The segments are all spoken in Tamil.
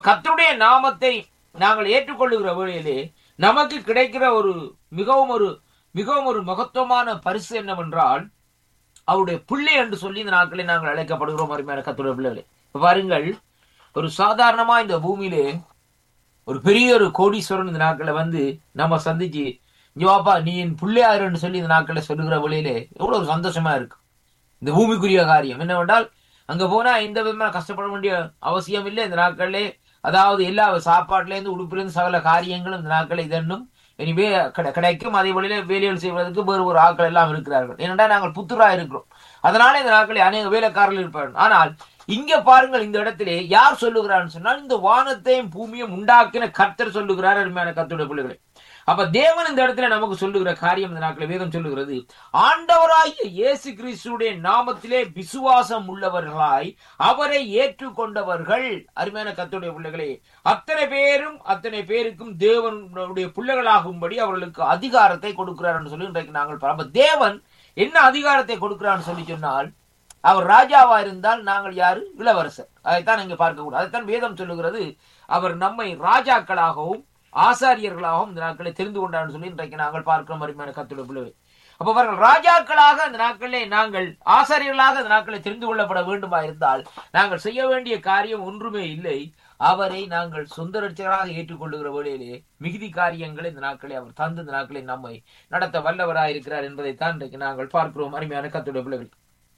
கர்த்தருடைய நாமத்தை நாங்கள் ஏற்றுக்கொள்ளுகிற வேளையிலே நமக்கு கிடைக்கிற ஒரு மிகவும் ஒரு மிகவும் ஒரு மகத்துவமான பரிசு என்னவென்றால் அவருடைய பிள்ளை என்று சொல்லி இந்த நாட்களை நாங்கள் அழைக்கப்படுகிறோம் அருமையான கத்துடைய பிள்ளைகளே இப்ப பாருங்கள் ஒரு சாதாரணமா இந்த பூமியிலே ஒரு பெரிய ஒரு கோடீஸ்வரன் இந்த நாட்களை வந்து நம்ம சந்திச்சு இங்க வாப்பா நீ என் பிள்ளையாருன்னு சொல்லி இந்த நாட்களை சொல்லுகிற வழியிலே எவ்வளவு ஒரு சந்தோஷமா இருக்கு இந்த பூமிக்குரிய காரியம் என்னவென்றால் அங்க போனா எந்த விதமான கஷ்டப்பட வேண்டிய அவசியம் இல்லை இந்த நாட்களிலே அதாவது எல்லா சாப்பாட்டுல இருந்து உடுப்புல இருந்து சகல காரியங்களும் இந்த நாட்களை இதன்னும் இனிமே கிடை- கிடைக்கும் அதே வழியில வேலைகள் செய்வதற்கு வேறு ஒரு ஆட்கள் எல்லாம் இருக்கிறார்கள் ஏனென்றால் நாங்கள் புத்துரா இருக்கிறோம் அதனால இந்த நாட்களில் அநேக வேலைக்காரர்கள் இருப்பார்கள் ஆனால் இங்க பாருங்கள் இந்த இடத்திலே யார் சொல்லுகிறான்னு சொன்னால் இந்த வானத்தையும் பூமியும் உண்டாக்கின கர்த்தர் சொல்லுகிறார் அருமையான கர்த்தருடைய பிள்ளைகளை அப்ப தேவன் இந்த இடத்துல நமக்கு சொல்லுகிற காரியம் இந்த நாட்களில் வேதம் சொல்லுகிறது ஆண்டவராகிய இயேசு கிறிஸ்துடைய நாமத்திலே விசுவாசம் உள்ளவர்களாய் அவரை ஏற்றுக்கொண்டவர்கள் அருமையான கர்த்தருடைய பிள்ளைகளே அத்தனை பேரும் அத்தனை பேருக்கும் தேவனுடைய பிள்ளைகளாகும்படி அவர்களுக்கு அதிகாரத்தை கொடுக்கிறார் என்று சொல்லி இன்றைக்கு நாங்கள் பார்ப்போம் அப்ப தேவன் என்ன அதிகாரத்தை கொடுக்கிறான்னு சொல்லி சொன்னால் அவர் ராஜாவா இருந்தால் நாங்கள் யாரு இளவரசர் அதைத்தான் இங்க பார்க்க கூடாது அதைத்தான் வேதம் சொல்லுகிறது அவர் நம்மை ராஜாக்களாகவும் ஆசாரியர்களாகவும் இந்த நாட்களை தெரிந்து கொண்டார்னு சொல்லி இன்றைக்கு நாங்கள் பார்க்கிறோம் அருமையான கத்துடைய பிள்ளைகள் அப்ப அவர்கள் ராஜாக்களாக அந்த நாட்களிலே நாங்கள் ஆசாரியர்களாக அந்த நாட்களை தெரிந்து கொள்ளப்பட வேண்டுமா இருந்தால் நாங்கள் செய்ய வேண்டிய காரியம் ஒன்றுமே இல்லை அவரை நாங்கள் சொந்த ரட்சகராக ஏற்றுக்கொள்ளுகிற வேளையிலே மிகுதி காரியங்களை இந்த நாட்களை அவர் தந்து இந்த நாட்களை நம்மை நடத்த வல்லவராயிருக்கிறார் என்பதைத்தான் இன்றைக்கு நாங்கள் பார்க்கிறோம் அருமையான கத்துடைய பிள்ளைகள்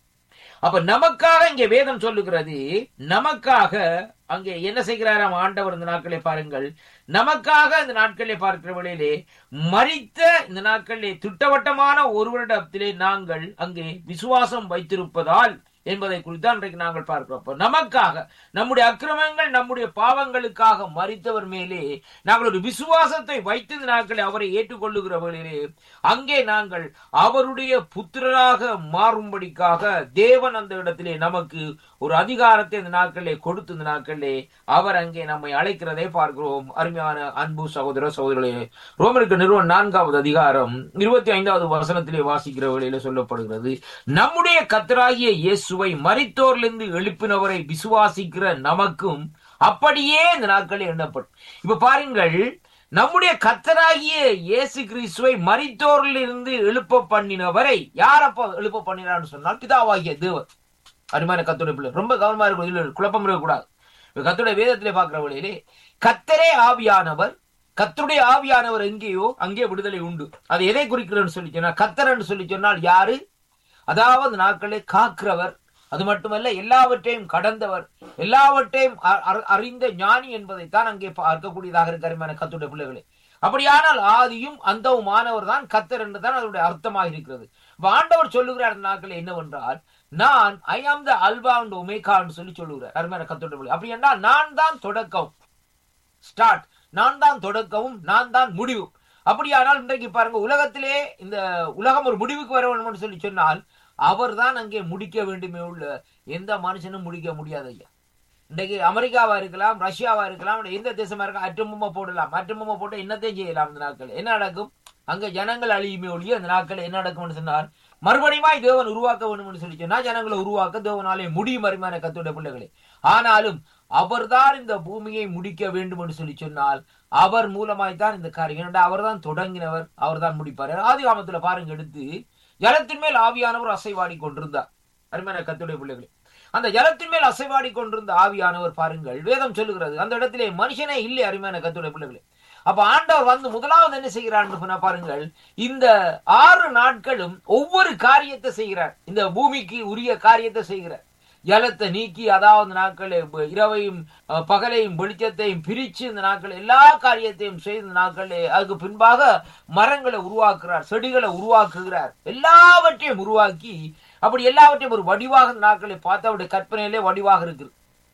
அப்ப நமக்காக இங்கே வேதம் சொல்லுகிறது நமக்காக அங்கே என்ன செய்கிறாராம் ஆண்டவர் இந்த நாட்களை பாருங்கள் நமக்காக இந்த நாட்களை பார்க்கிற வழியிலே மறித்த இந்த நாட்களிலே திட்டவட்டமான ஒருவரிடத்திலே நாங்கள் அங்கே விசுவாசம் வைத்திருப்பதால் என்பதை குறித்து இன்றைக்கு நாங்கள் பார்க்கிறோம் அப்ப நமக்காக நம்முடைய அக்கிரமங்கள் நம்முடைய பாவங்களுக்காக மறித்தவர் மேலே நாங்கள் ஒரு விசுவாசத்தை வைத்து இந்த நாட்களை அவரை ஏற்றுக்கொள்ளுகிற வேளையிலே அங்கே நாங்கள் அவருடைய புத்திரராக மாறும்படிக்காக தேவன் அந்த இடத்திலே நமக்கு ஒரு அதிகாரத்தை இந்த நாட்களிலே கொடுத்து இந்த நாட்களிலே அவர் அங்கே நம்மை அழைக்கிறதை பார்க்கிறோம் அருமையான அன்பு சகோதர சகோதரர்களே ரோமருக்கு நிறுவனம் நான்காவது அதிகாரம் இருபத்தி ஐந்தாவது வசனத்திலே வாசிக்கிற வேளையில சொல்லப்படுகிறது நம்முடைய கத்தராகிய இயேசுவை மரித்தோரிலிருந்து எழுப்பினவரை விசுவாசிக்கிற நமக்கும் அப்படியே இந்த நாட்களில் எண்ணப்படும் இப்ப பாருங்கள் நம்முடைய கத்தராகிய இயேசு கிறிஸ்துவை மரித்தோரில் இருந்து எழுப்ப பண்ணினவரை யார் அப்ப எழுப்ப பண்ணினான்னு சொன்னால் பிதாவாகிய தேவர் அருமையான கத்தோட பிள்ளை ரொம்ப கவனமா இருக்கும் இதுல குழப்பம் இருக்கக்கூடாது இப்ப கத்தோட வேதத்திலே பார்க்கிற வழியிலே கத்தரே ஆவியானவர் கத்தருடைய ஆவியானவர் எங்கேயோ அங்கே விடுதலை உண்டு அது எதை குறிக்கிறன்னு சொல்லி சொன்னா கத்தர்ன்னு சொல்லி சொன்னால் யாரு அதாவது நாட்களை காக்கிறவர் அது மட்டுமல்ல எல்லாவற்றையும் கடந்தவர் எல்லாவற்றையும் அ- அ- அறிந்த ஞானி என்பதைத்தான் அங்கே பார்க்கக்கூடியதாக இருக்க அருமையான கத்துடைய பிள்ளைகளே அப்படியானால் ஆதியும் அந்தவுமானவர் தான் கத்தர் என்றுதான் அதனுடைய அர்த்தமாக இருக்கிறது இப்ப ஆண்டவர் சொல்லுகிறார் இந்த நாட்கள் என்னவென்றால் நான் ஐ ஆம் த அல்வா அண்ட் ஒமேகான்னு சொல்லி சொல்லுகிறார் அருமையான கத்துடைய பிள்ளை அப்படி என்றால் நான் தான் தொடக்கம் ஸ்டார்ட் நான் தான் தொடக்கவும் நான் தான் முடிவு அப்படியானால் இன்றைக்கு பாருங்க உலகத்திலே இந்த உலகம் ஒரு முடிவுக்கு வர வேண்டும் சொல்லி சொன்னால் அவர் தான் அங்கே முடிக்க வேண்டுமே உள்ள எந்த மனுஷனும் முடிக்க முடியாது ஐயா இன்றைக்கு அமெரிக்காவா இருக்கலாம் ரஷ்யாவா இருக்கலாம் இல்ல எந்த தேசமா இருக்கலாம் அட்டமுமா போடலாம் அட்டமுமா போட்டு என்னத்தையும் செய்யலாம் இந்த நாட்கள் என்ன நடக்கும் அங்க ஜனங்கள் அழியுமே ஒழிய அந்த நாட்கள் என்ன நடக்கும்னு சொன்னார் மறுபடியும் தேவன் உருவாக்க வேண்டும் சொல்லி சொன்னா ஜனங்களை உருவாக்க தேவனாலே முடியும் அருமையான கத்துடைய பிள்ளைகளே ஆனாலும் அவர்தான் இந்த பூமியை முடிக்க வேண்டும் என்று சொல்லி சொன்னால் அவர் மூலமாய் தான் இந்த காரியம் ஏனென்றால் அவர்தான் தொடங்கினவர் அவர்தான் முடிப்பார் ஆதி காமத்துல பாருங்க எடுத்து ஜலத்தின் மேல் ஆவியானவர் அசைவாடி கொண்டிருந்தார் அருமையான கத்துடைய பிள்ளைகளே அந்த ஜலத்தின் மேல் அசைவாடி கொண்டிருந்த ஆவியானவர் பாருங்கள் வேதம் சொல்லுகிறது அந்த இடத்திலே மனுஷனே இல்லை அருமையான கத்துடைய பிள்ளைகளே அப்ப ஆண்டவர் வந்து முதலாவது என்ன செய்கிறார் சொன்னா பாருங்கள் இந்த ஆறு நாட்களும் ஒவ்வொரு காரியத்தை செய்கிறார் இந்த பூமிக்கு உரிய காரியத்தை செய்கிறார் ஜலத்தை நீக்கி அதாவது நாட்கள் இரவையும் அஹ், பகலையும் வெளிச்சத்தையும் பிரிச்சு இந்த நாட்கள் எல்லா காரியத்தையும் செய்த நாட்கள் அதுக்கு பின்பாக மரங்களை உருவாக்குறார் செடிகளை உருவாக்குகிறார் எல்லாவற்றையும் உருவாக்கி அப்படி எல்லாவற்றையும் ஒரு வடிவாக இந்த நாட்களை பார்த்து அவருடைய கற்பனையிலே வடிவாக இருக்குது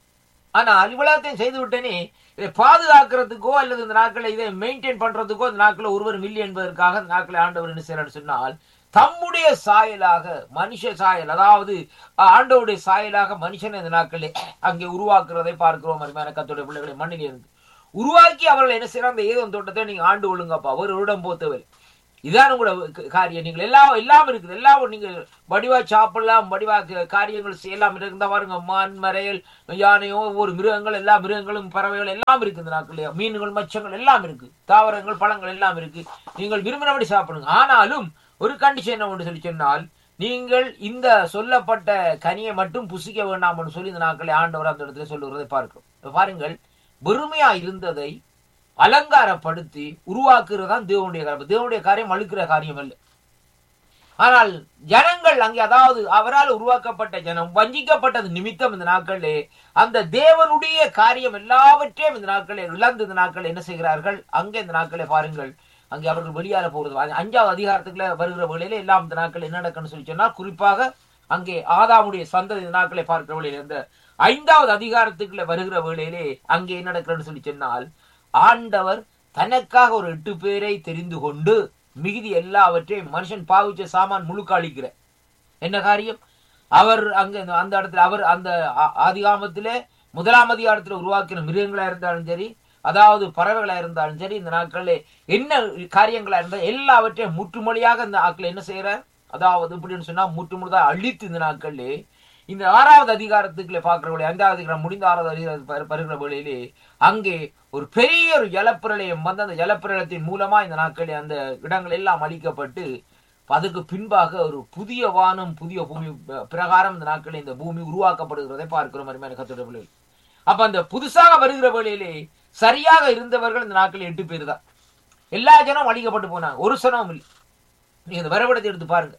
ஆனா அலுவலகத்தையும் செய்து விட்டேனே இதை பாதுகாக்கிறதுக்கோ அல்லது இந்த நாட்களை இதை மெயின்டைன் பண்றதுக்கோ இந்த நாட்களை ஒருவர் இல்லை என்பதற்காக இந்த நாட்களை ஆண்டவர் என்ன செய்யறாரு சொன்னால் தம்முடைய சாயலாக மனுஷ சாயல் அதாவது அஹ், ஆண்டவருடைய சாயலாக மனுஷனை இந்த நாட்களே அங்கே உருவாக்குறதை பார்க்கிறோம் அருமையான கத்தோடைய பிள்ளைகளை மண்ணில் இருந்து உருவாக்கி அவர்கள் என்ன செய்யறாங்க அந்த ஏதோ தோட்டத்தை நீங்க ஆண்டு கொள்ளுங்கப்பா ஒரு வருடம் போத்தவர் இதான் உங்களோட க- காரியம் நீங்கள் எல்லாம் எல்லாம் இருக்குது எல்லாம் நீங்கள் வடிவா சாப்பிடலாம் வடிவா க- காரியங்கள் செய்யலாம் இருந்தா பாருங்க மான் மறையல் யானையோ ஒவ்வொரு மிருகங்கள் எல்லா மிருகங்களும் பறவைகள் எல்லாம் இருக்குது இந்த நாட்களே மீன்கள் மச்சங்கள் எல்லாம் இருக்கு தாவரங்கள் பழங்கள் எல்லாம் இருக்கு நீங்கள் விரும்பினபடி சாப்பிடுங்க ஆனாலும் ஒரு கண்டிஷன் என்ன ஒன்று சொல்லி சொன்னால் நீங்கள் இந்த சொல்லப்பட்ட கனியை மட்டும் புசிக்க வேண்டாம்னு சொல்லி இந்த நாட்களை ஆண்டவர் அந்த இடத்துல சொல்லுகிறதை பார்க்கிறோம் இப்ப பாருங்கள் வெறுமையா இருந்ததை அலங்காரப்படுத்தி உருவாக்குறது தான் தேவனுடைய காரியம் தேவனுடைய காரியம் அழுக்கிற காரியம் அல்ல ஆனால் ஜனங்கள் அங்கே அதாவது அவரால் உருவாக்கப்பட்ட ஜனம் வஞ்சிக்கப்பட்டது நிமித்தம் இந்த நாட்களிலே அந்த தேவனுடைய காரியம் எல்லாவற்றையும் இந்த நாட்களில் இழந்து இந்த நாட்கள் என்ன செய்கிறார்கள் அங்கே இந்த நாட்களை பாருங்கள் அங்கே அவர்கள் வெளியால போகிறது அது அஞ்சாவது அதிகாரத்துக்குள்ள வருகிற வேளையில எல்லாம் இந்த நாட்கள் என்ன நடக்குன்னு சொல்லி சொன்னால் குறிப்பாக அங்கே ஆதாமுடைய சந்ததி இந்த நாட்களை பார்க்கிற வேளையில இந்த ஐந்தாவது அதிகாரத்துக்குள்ள வருகிற வேளையிலே அங்கே என்ன நடக்கிறன்னு சொல்லி சொன்னால் ஆண்டவர் தனக்காக ஒரு எட்டு பேரை தெரிந்து கொண்டு மிகுதி எல்லாவற்றையும் மனுஷன் பாவிச்ச சாமான் முழுக்க அழிக்கிற என்ன காரியம் அவர் அங்க இந்த- அந்த இடத்துல அவர் அந்த ஆ- ஆதிகாமத்திலே முதலாம் அதிகாரத்துல உருவாக்கின மிருகங்களா இருந்தாலும் சரி அதாவது பறவைகளா இருந்தாலும் சரி இந்த நாட்களில் என்ன காரியங்களா இருந்தால் எல்லாவற்றையும் முற்றுமொழியாக இந்த ஆட்கள் என்ன செய்யறார் அதாவது இப்படின்னு சொன்னா முற்றுமுழுதாக அழித்து இந்த நாட்களிலே இந்த ஆறாவது அதிகாரத்துக்குள்ள பார்க்கிறவர்களே ஐந்தாவது அதிகாரம் முடிந்த ஆறாவது அதிகாரம் பரு- பருகிற வேளையிலே அங்கே ஒரு பெரிய ஒரு ஜலப்பிரளயம் வந்து அந்த ஜலப்பிரளயத்தின் மூலமா இந்த நாட்களில் அந்த இடங்கள் எல்லாம் அழிக்கப்பட்டு அதுக்கு பின்பாக ஒரு புதிய வானம் புதிய பூமி அஹ், பிரகாரம் இந்த நாட்களில் இந்த பூமி உருவாக்கப்படுகிறதை பார்க்கிறோம் அருமையான கத்தோட பிள்ளைகள் அப்ப அந்த புதுசாக வருகிற வேளையிலே சரியாக இருந்தவர்கள் இந்த நாட்களில் எட்டு பேர் தான் எல்லா ஜனம் அழிக்கப்பட்டு போனாங்க ஒரு சனமும் இல்லை நீங்க இந்த வரைபடத்தை எடுத்து பாருங்க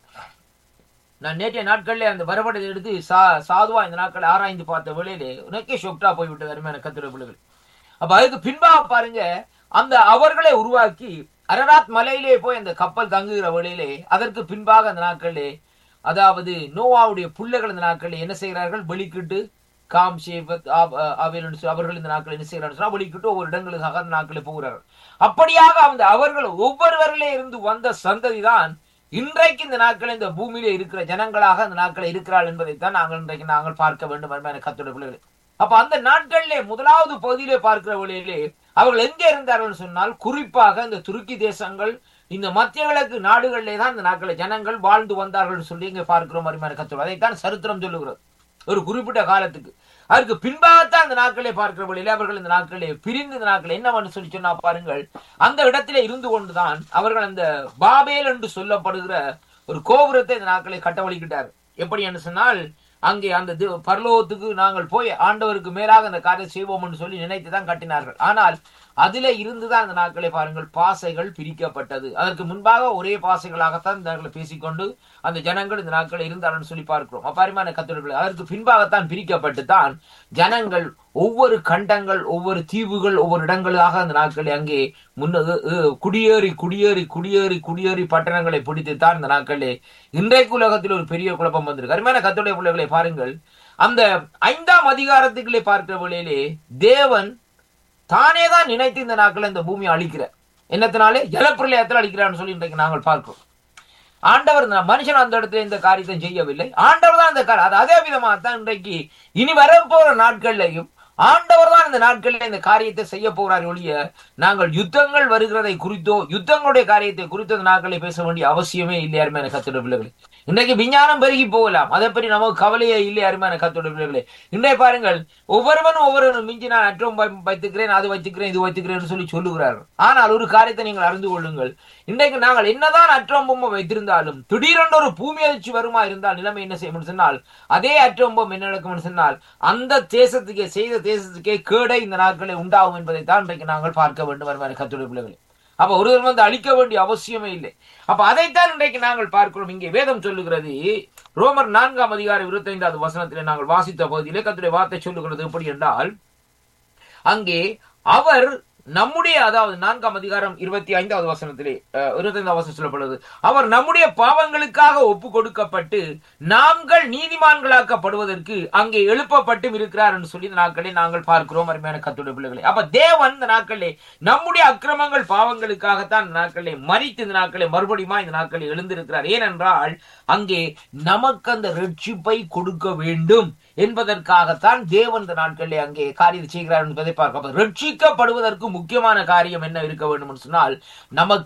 நான் நேற்றைய நாட்கள்ல அந்த வரைபடத்தை எடுத்து சா சாதுவா இந்த நாட்களை ஆராய்ந்து பார்த்த வேளையிலே உனக்கே ஷொக்டா போய்விட்டது அருமையான கத்திர பிள்ளைகள் அப்ப அதுக்கு பின்பாக பாருங்க அந்த அவர்களை உருவாக்கி அரராத் மலையிலே போய் அந்த கப்பல் தங்குகிற வேளையிலே அதற்கு பின்பாக அந்த நாட்களிலே அதாவது நோவாவுடைய பிள்ளைகள் இந்த நாட்களில் என்ன செய்கிறார்கள் வெளிக்கிட்டு காம் ஷேபத் ஆப்- அ- ஆபேல் என்று சொல்லி அவர்கள் இந்த நாட்களில் என்ன செய்கிறார்கள் சொன்னா வெளிக்கிட்டு ஒவ்வொரு இடங்களுக்காக அந்த நாட்களில் போகிறார்கள் அப்படியாக அந்த அவர்கள் ஒவ்வொருவரிலே இருந்து வந்த சந்ததி தான் இன்றைக்கு இந்த நாட்களில் இந்த பூமியிலே இருக்கிற ஜனங்களாக அந்த நாட்களில் இருக்கிறாள் என்பதைத்தான் நாங்கள் இன்றைக்கு நாங்கள் பார்க்க வேண்டும் அருமையான கத்தோட பிள்ளைகளே அப்ப அந்த நாட்களிலே முதலாவது பகுதியிலே பார்க்கிற வழியிலே அவர்கள் எங்கே இருந்தார்கள் சொன்னால் குறிப்பாக இந்த துருக்கி தேசங்கள் இந்த மத்திய கிழக்கு நாடுகளிலே தான் இந்த நாட்களில் ஜனங்கள் வாழ்ந்து வந்தார்கள் சொல்லி இங்கே பார்க்கிறோம் அருமையான கத்தோடு அதைத்தான் சரித்திரம் சொல்லுகிறது ஒரு குறிப்பிட்ட காலத்துக்கு அதற்கு பின்பாகத்தான் இந்த நாட்களை பார்க்கிற வழியிலே அவர்கள் இந்த நாட்களே பிரிந்து இந்த நாட்கள் என்னவென்று சொல்லி சொன்னா பாருங்கள் அந்த இடத்திலே இருந்து கொண்டுதான் அவர்கள் அந்த பாபேல் என்று சொல்லப்படுகிற ஒரு கோபுரத்தை இந்த நாட்களை கட்டவழிக்கிட்டார் எப்படி என்று சொன்னால் அங்கே அந்த தி- பரலோகத்துக்கு நாங்கள் போய் ஆண்டவருக்கு மேலாக அந்த காரியம் செய்வோம் என்று சொல்லி நினைத்து தான் கட்டினார்கள் ஆனால் அதிலே இருந்துதான் அந்த நாட்களை பாருங்கள் பாசைகள் பிரிக்கப்பட்டது அதற்கு முன்பாக ஒரே பாசைகளாகத்தான் இந்த நாட்களை பேசிக்கொண்டு அந்த ஜனங்கள் இந்த நாட்களில் இருந்தார்கள் சொல்லி பார்க்கிறோம் அப்பாரிமான கத்தோடுகள் அதற்கு பின்பாகத்தான் பிரிக்கப்பட்டு தான் ஜனங்கள் ஒவ்வொரு கண்டங்கள் ஒவ்வொரு தீவுகள் ஒவ்வொரு இடங்களாக அந்த நாட்களில் அங்கே முன்ன அ, அ, குடியேறி குடியேறி குடியேறி குடியேறி பட்டணங்களை பிடித்து தான் இந்த நாட்களிலே இன்றைக்கு உலகத்தில் ஒரு பெரிய குழப்பம் வந்திருக்கு அருமையான கத்தோடைய பிள்ளைகளை பாருங்கள் அந்த ஐந்தாம் அதிகாரத்துக்குள்ளே பார்க்கிற வேளையிலே தேவன் தானே தான் நினைத்து இந்த நாட்கள் இந்த பூமியை அழிக்கிற என்னத்தினாலே ஜலப்பிரளயத்தில் அழிக்கிறான்னு சொல்லி இன்றைக்கு நாங்கள் பார்க்கிறோம் ஆண்டவர் இந்த மனுஷன் அந்த இடத்துல இந்த காரியத்தை செய்யவில்லை ஆண்டவர் தான் இந்த காரியம் அது அதே விதமாக தான் இன்றைக்கு இனி வரப்போற நாட்கள்லையும் ஆண்டவர் தான் இந்த நாட்களில் இந்த காரியத்தை செய்ய போகிறார் ஒழிய நாங்கள் யுத்தங்கள் வருகிறதை குறித்தோ யுத்தங்களுடைய காரியத்தை குறித்தோ இந்த நாட்களை பேச வேண்டிய அவசியமே இல்லை அருமையான கத்தோட பிள்ளைகளே இன்றைக்கு விஞ்ஞானம் பெருகி போகலாம் அதை பற்றி நமக்கு கவலையே இல்லை அருமையான கத்தோட பிள்ளைகளே இன்றைய பாருங்கள் ஒவ்வொருவனும் ஒவ்வொருவனும் மிஞ்சி நான் அற்றம் வைத்துக்கிறேன் அது வைத்துக்கிறேன் இது வைத்துக்கிறேன் சொல்லி சொல்லுகிறார்கள் ஆனால் ஒரு காரியத்தை நீங்கள் அறிந்து கொள்ளுங்கள் இன்றைக்கு நாங்கள் என்னதான் அற்றம்பொம்மை வைத்திருந்தாலும் திடீரென்று ஒரு பூமி அதிர்ச்சி வருமா இருந்தால் நிலைமை என்ன செய்யும் சொன்னால் அதே அற்றம்பம் என்ன நடக்கும் சொன்னால் அந்த தேசத்துக்கே செய்த தேசத்துக்கே கேடை இந்த நாட்களில் உண்டாகும் என்பதை தான் இன்றைக்கு நாங்கள் பார்க்க வேண்டும் வருமான கத்துடைய பிள்ளைகளே அப்ப ஒருவர் வந்து அழிக்க வேண்டிய அவசியமே இல்லை அப்ப அதைத்தான் இன்றைக்கு நாங்கள் பார்க்கிறோம் இங்கே வேதம் சொல்லுகிறது ரோமர் நான்காம் அதிகாரம் இருபத்தைந்தாவது வசனத்திலே நாங்கள் வாசித்த பகுதியிலே கத்துடைய வார்த்தை சொல்லுகிறது எப்படி என்றால் அங்கே அவர் நம்முடைய அதாவது நான்காம் அதிகாரம் இருபத்தி ஐந்தாவது வசனத்திலே அஹ், இருபத்தைந்தாவது வசனம் சொல்லப்படுது அவர் நம்முடைய பாவங்களுக்காக ஒப்பு கொடுக்கப்பட்டு நாங்கள் நீதிமான்களாக்கப்படுவதற்கு அங்கே எழுப்பப்பட்டும் இருக்கிறார் என்று சொல்லி இந்த நாட்களை நாங்கள் பார்க்கிறோம் அருமையான கத்துடைய பிள்ளைகளை அப்ப தேவன் இந்த நாட்களிலே நம்முடைய அக்கிரமங்கள் பாவங்களுக்காகத்தான் இந்த நாட்களை மறித்து இந்த நாட்களை மறுபடியும் இந்த நாட்களில் எழுந்திருக்கிறார் ஏனென்றால் அங்கே நமக்கு அந்த ரட்சிப்பை கொடுக்க வேண்டும் என்பதற்காகத்தான் தேவன் இந்த நாட்களிலே அங்கே காரியம் செய்கிறார் என்பதை பார்க்க ரட்சிக்கப்படுவதற்கு முக்கியமான காரியம் என்ன இருக்க வேண்டும் என்று சொன்னால் நமக்கு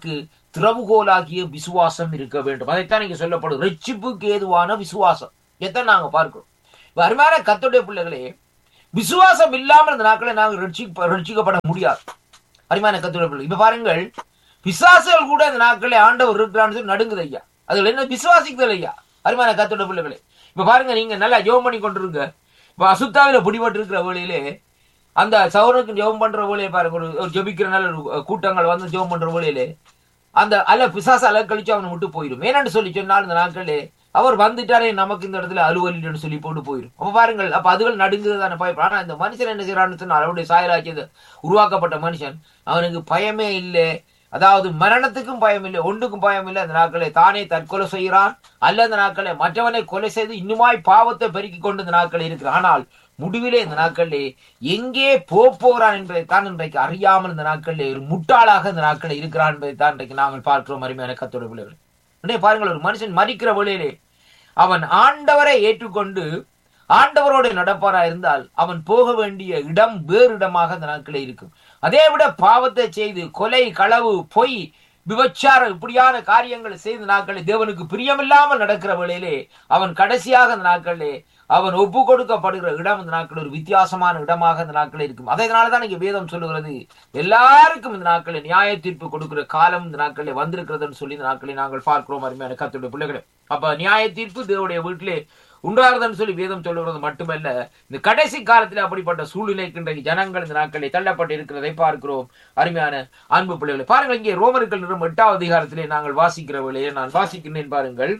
திறவுகோலாகிய விசுவாசம் இருக்க வேண்டும் அதைத்தான் இங்க சொல்லப்படும் ரட்சிப்புக்கு ஏதுவான விசுவாசம் இதைத்தான் நாங்க பார்க்கிறோம் இப்ப அருமையான கத்துடைய பிள்ளைகளே விசுவாசம் இல்லாமல் இந்த நாட்களை நாங்கள் ரட்சிக்க ரட்சிக்கப்பட முடியாது அருமையான கத்துடைய பிள்ளை இப்ப பாருங்கள் பிசாசுகள் கூட இந்த நாட்களே ஆண்டவர் இருக்கிறான்னு சொல்லி நடுங்குது ஐயா அதுல என்ன விசுவாசிக்குதல் ஐயா அருமையான கத்துடைய பிள்ளைகளே இப்ப பாருங்க நீங்க நல்லா ஜெபம் பண்ணி கொண்டிருங்க இப்ப அசுத்தாவில பிடிபட்டு இருக்கிற வேளையிலே அந்த சௌரனுக்கு ஜெபம் பண்ற வேலையை பாருங்க ஒரு ஒரு ஜெபிக்கிற நல்ல ஒரு கூட்டங்கள் வந்து ஜெபம் பண்ற வேலையிலே அந்த அல பிசாசு அல கழிச்சு அவனை விட்டு போயிடும் ஏன்னு சொல்லி சொன்னால் இந்த நாட்களே அவர் வந்துட்டாரே நமக்கு இந்த இடத்துல அலுவலின்னு சொல்லி போட்டு போயிடும் அப்ப பாருங்கள் அப்ப அதுகள் நடுங்குதான பயம் ஆனா இந்த மனுஷன் என்ன செய்யறான்னு சொன்னால் அவருடைய சாயலாக்கியது உருவாக்கப்பட்ட மனுஷன் அவனுக்கு பயமே இல்லை அதாவது மரணத்துக்கும் பயம் இல்லை ஒன்றுக்கும் பயம் இல்லை அந்த நாட்களை தானே தற்கொலை செய்கிறான் அல்ல அந்த நாட்களை மற்றவனை கொலை செய்து இன்னுமாய் பாவத்தை பெருக்கிக் கொண்டு இந்த நாட்கள் இருக்கிறான் ஆனால் முடிவிலே இந்த நாட்களிலே எங்கே போப் போகிறான் என்பதை தான் இன்றைக்கு அறியாமல் இந்த நாட்களிலே ஒரு முட்டாளாக இந்த நாட்களில் இருக்கிறான் என்பதை தான் இன்றைக்கு நாங்கள் பார்க்கிறோம் அருமையான கத்தோட பிள்ளைகள் உடனே பாருங்கள் ஒரு மனுஷன் மறிக்கிற வழியிலே அவன் ஆண்டவரை ஏற்றுக்கொண்டு ஆண்டவரோடு நடப்பாரா இருந்தால் அவன் போக வேண்டிய இடம் வேறு இடமாக அந்த நாட்களே இருக்கும் அதே விட பாவத்தை செய்து கொலை களவு பொய் விபச்சாரம் இப்படியான காரியங்களை செய்த நாட்களில் தேவனுக்கு பிரியமில்லாமல் நடக்கிற வேளையிலே அவன் கடைசியாக அந்த நாட்களிலே அவன் ஒப்பு கொடுக்கப்படுகிற இடம் இந்த நாட்கள் ஒரு வித்தியாசமான இடமாக இந்த நாட்களில் இருக்கும் அதனாலதான் இங்க வேதம் சொல்லுகிறது எல்லாருக்கும் இந்த நாட்களில் நியாய தீர்ப்பு கொடுக்கிற காலம் இந்த நாட்களில் வந்திருக்கிறதுன்னு சொல்லி இந்த நாட்களை நாங்கள் பார்க்கிறோம் அருமையான கத்துடைய பிள்ளைகளை அப்ப நியாய தீர்ப்பு தேவனுடைய வீட்டிலே உண்டாகுதுன்னு சொல்லி வேதம் சொல்லுகிறது மட்டுமல்ல இந்த கடைசி காலத்தில் அப்படிப்பட்ட சூழ்நிலைக்கு இன்றைக்கு ஜனங்கள் இந்த நாட்களில் தள்ளப்பட்டு இருக்கிறதை பார்க்கிறோம் அருமையான அன்பு பிள்ளைகளை பாருங்கள் இங்கே ரோமர்கள் நிறம் எட்டாவது அதிகாரத்திலே நாங்கள் வாசிக்கிற வேளையை நான் வாசிக்கின்றேன் பாருங்கள்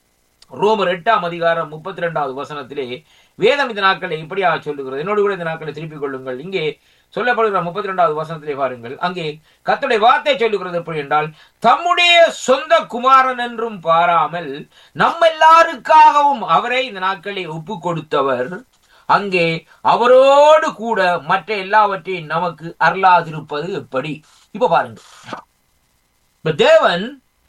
ரோமர் எட்டாம் அதிகாரம் முப்பத்தி ரெண்டாவது வசனத்திலே வேதம் இந்த நாட்களை இப்படியாக சொல்லுகிறது என்னோடு கூட இந்த நாட்களை திருப்பிக் கொள்ளுங்கள் இங்கே சொல்லப்படுகிற முப்பத்தி ரெண்டாவது வசனத்திலே பாருங்கள் அங்கே கத்துடைய வார்த்தை சொல்லுகிறது எப்படி என்றால் தம்முடைய சொந்த குமாரன் என்றும் பாராமல் நம்ம எல்லாருக்காகவும் அவரை இந்த நாட்களை ஒப்பு கொடுத்தவர் அங்கே அவரோடு கூட மற்ற எல்லாவற்றையும் நமக்கு அருளாதிருப்பது எப்படி இப்ப பாருங்க இப்ப தேவன்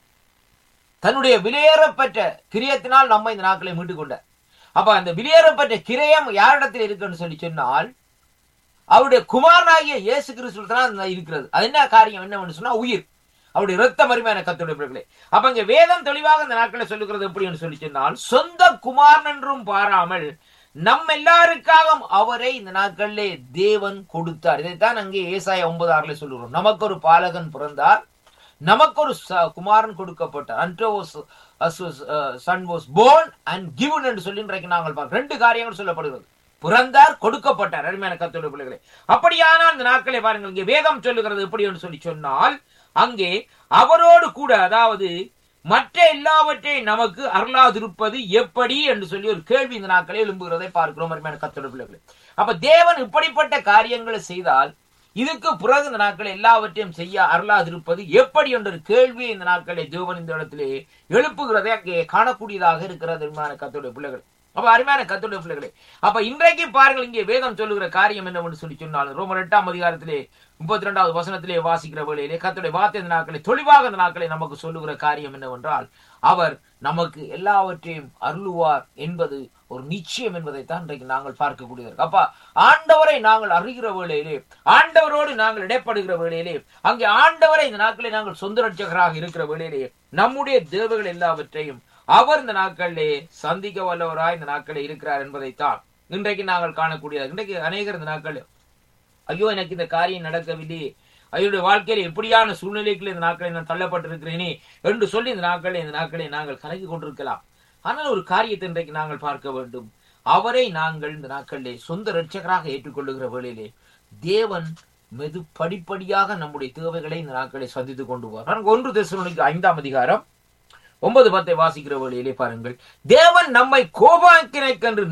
தன்னுடைய விலையேறப்பட்ட கிரியத்தினால் நம்ம இந்த நாட்களை மீட்டுக் கொண்டார் அப்ப அந்த விலையேறப்பட்ட கிரயம் யாரிடத்தில் இருக்குன்னு சொல்லி சொன்னால் அவருடைய குமாரனாகிய இயேசு கிறிஸ்துவ தான் இருக்கிறது அது என்ன காரியம் என்னவென்று சொன்னா உயிர் அவருடைய இரத்த மருமையான கத்துடைய பிள்ளைகளே அப்ப இங்க வேதம் தெளிவாக இந்த நாட்களை சொல்லுகிறது எப்படின்னு சொல்லி சொன்னால் சொந்த குமாரன் என்றும் பாராமல் நம் எல்லாருக்காகவும் அவரை இந்த நாட்களிலே தேவன் கொடுத்தார் இதைத்தான் அங்கே ஏசாய ஒன்பது ஆறுல சொல்லுகிறோம் நமக்கு ஒரு பாலகன் பிறந்தார் நமக்கு ஒரு குமாரன் கொடுக்கப்பட்டார் unto son was born and given என்று சொல்லி இன்றைக்கு நாங்கள் பார்க்கிறோம் ரெண்டு காரியங்கள் சொல்லப்படுகிறது பிறந்தார் கொடுக்கப்பட்டார் அருமையான கத்தோட பிள்ளைகளே அப்படியானால் இந்த நாட்களை பாருங்கள் இங்கே வேதம் சொல்லுகிறது எப்படி என்று சொல்லி சொன்னால் அங்கே அவரோடு கூட அதாவது மற்ற எல்லாவற்றையும் நமக்கு அருளாதிருப்பது எப்படி என்று சொல்லி ஒரு கேள்வி இந்த நாட்களே எழும்புகிறதை பார்க்கிறோம் அருமையான கத்தோட பிள்ளைகளே அப்ப தேவன் இப்படிப்பட்ட காரியங்களை செய்தால் இதுக்கு பிறகு இந்த நாட்களை எல்லாவற்றையும் செய்ய அருளாதிருப்பது எப்படி என்ற ஒரு கேள்வியை இந்த நாட்களை தேவன் இந்த இடத்திலே எழுப்புகிறதை அங்கே காணக்கூடியதாக இருக்கிறது அருமையான கத்தோடைய பிள்ளைகள் அப்ப அருமையான கத்துடைய பிள்ளைகளே அப்ப இன்றைக்கு பாருங்கள் இங்கே வேதம் சொல்லுகிற காரியம் என்னவென்று சொல்லி சொன்னாலும் ரோமர் எட்டாம் அதிகாரத்திலே முப்பத்தி ரெண்டாவது வசனத்திலே வாசிக்கிற வேளையிலே கத்துடைய வார்த்தை இந்த நாட்களை தெளிவாக இந்த நாட்களை நமக்கு சொல்லுகிற காரியம் என்னவென்றால் அவர் நமக்கு எல்லாவற்றையும் அருளுவார் என்பது ஒரு நிச்சயம் என்பதைத்தான் இன்றைக்கு நாங்கள் பார்க்கக்கூடியது அப்ப ஆண்டவரை நாங்கள் அறிகிற வேளையிலே ஆண்டவரோடு நாங்கள் இடைப்படுகிற வேளையிலே அங்கே ஆண்டவரை இந்த நாட்களை நாங்கள் சொந்த ரட்சகராக இருக்கிற வேளையிலே நம்முடைய தேவைகள் எல்லாவற்றையும் அவர் இந்த நாட்களிலே சந்திக்க வல்லவராய் இந்த நாட்களில் இருக்கிறார் என்பதைத்தான் இன்றைக்கு நாங்கள் காணக்கூடியது இன்றைக்கு அநேகர் இந்த நாட்கள் ஐயோ எனக்கு இந்த காரியம் நடக்கவில்லையே ஐயோடைய வாழ்க்கையில எப்படியான சூழ்நிலைக்குள்ள இந்த நாட்களை நான் தள்ளப்பட்டிருக்கிறேனே என்று சொல்லி இந்த நாட்களை இந்த நாட்களை நாங்கள் கலக்கி கொண்டிருக்கலாம் ஆனால் ஒரு காரியத்தை இன்றைக்கு நாங்கள் பார்க்க வேண்டும் அவரை நாங்கள் இந்த நாட்களிலே சொந்த ரட்சகராக ஏற்றுக்கொள்ளுகிற வேளையிலே தேவன் மெது படிப்படியாக நம்முடைய தேவைகளை இந்த நாட்களை சந்தித்துக் கொண்டு போவார் ஒன்று தேசனுக்கு ஐந்தாம் அதிகாரம் ஒன்பது பத்தை வாசிக்கிற வழியிலே பாருங்கள் தேவன் நம்மை கோபாக்கினைக்கென்று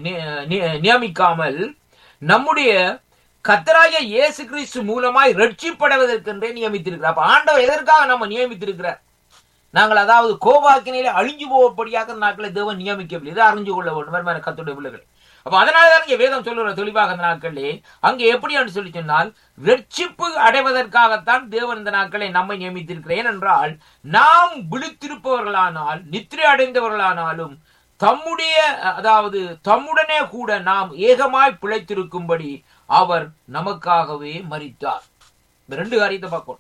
நியமிக்காமல் நம்முடைய கத்தராய இயேசு கிறிஸ்து மூலமாய் ரட்சிப்படுவதற்கென்றே நியமித்திருக்கிறார் அப்ப ஆண்டவர் எதற்காக நம்ம நியமித்திருக்கிறார் நாங்கள் அதாவது கோபாக்கினையில அழிஞ்சு போவபடியாக நாட்களை தேவன் நியமிக்கவில்லை இதை அறிஞ்சு கொள்ள வேண்டும் கத்துடைய பிள்ளைகள் அப்ப அதனாலதான் இங்க வேதம் சொல்லுற தெளிவாக இந்த நாட்களே அங்கே எப்படி என்று சொல்லி சொன்னால் ரட்சிப்பு அடைவதற்காகத்தான் தேவன் இந்த நாட்களை நம்மை நியமித்திருக்கிறேன் ஏனென்றால் நாம் விழித்திருப்பவர்களானால் நித்திரை அடைந்தவர்களானாலும் தம்முடைய அதாவது தம்முடனே கூட நாம் ஏகமாய் பிழைத்திருக்கும்படி அவர் நமக்காகவே மறித்தார் இந்த ரெண்டு காரியத்தை பார்க்கணும்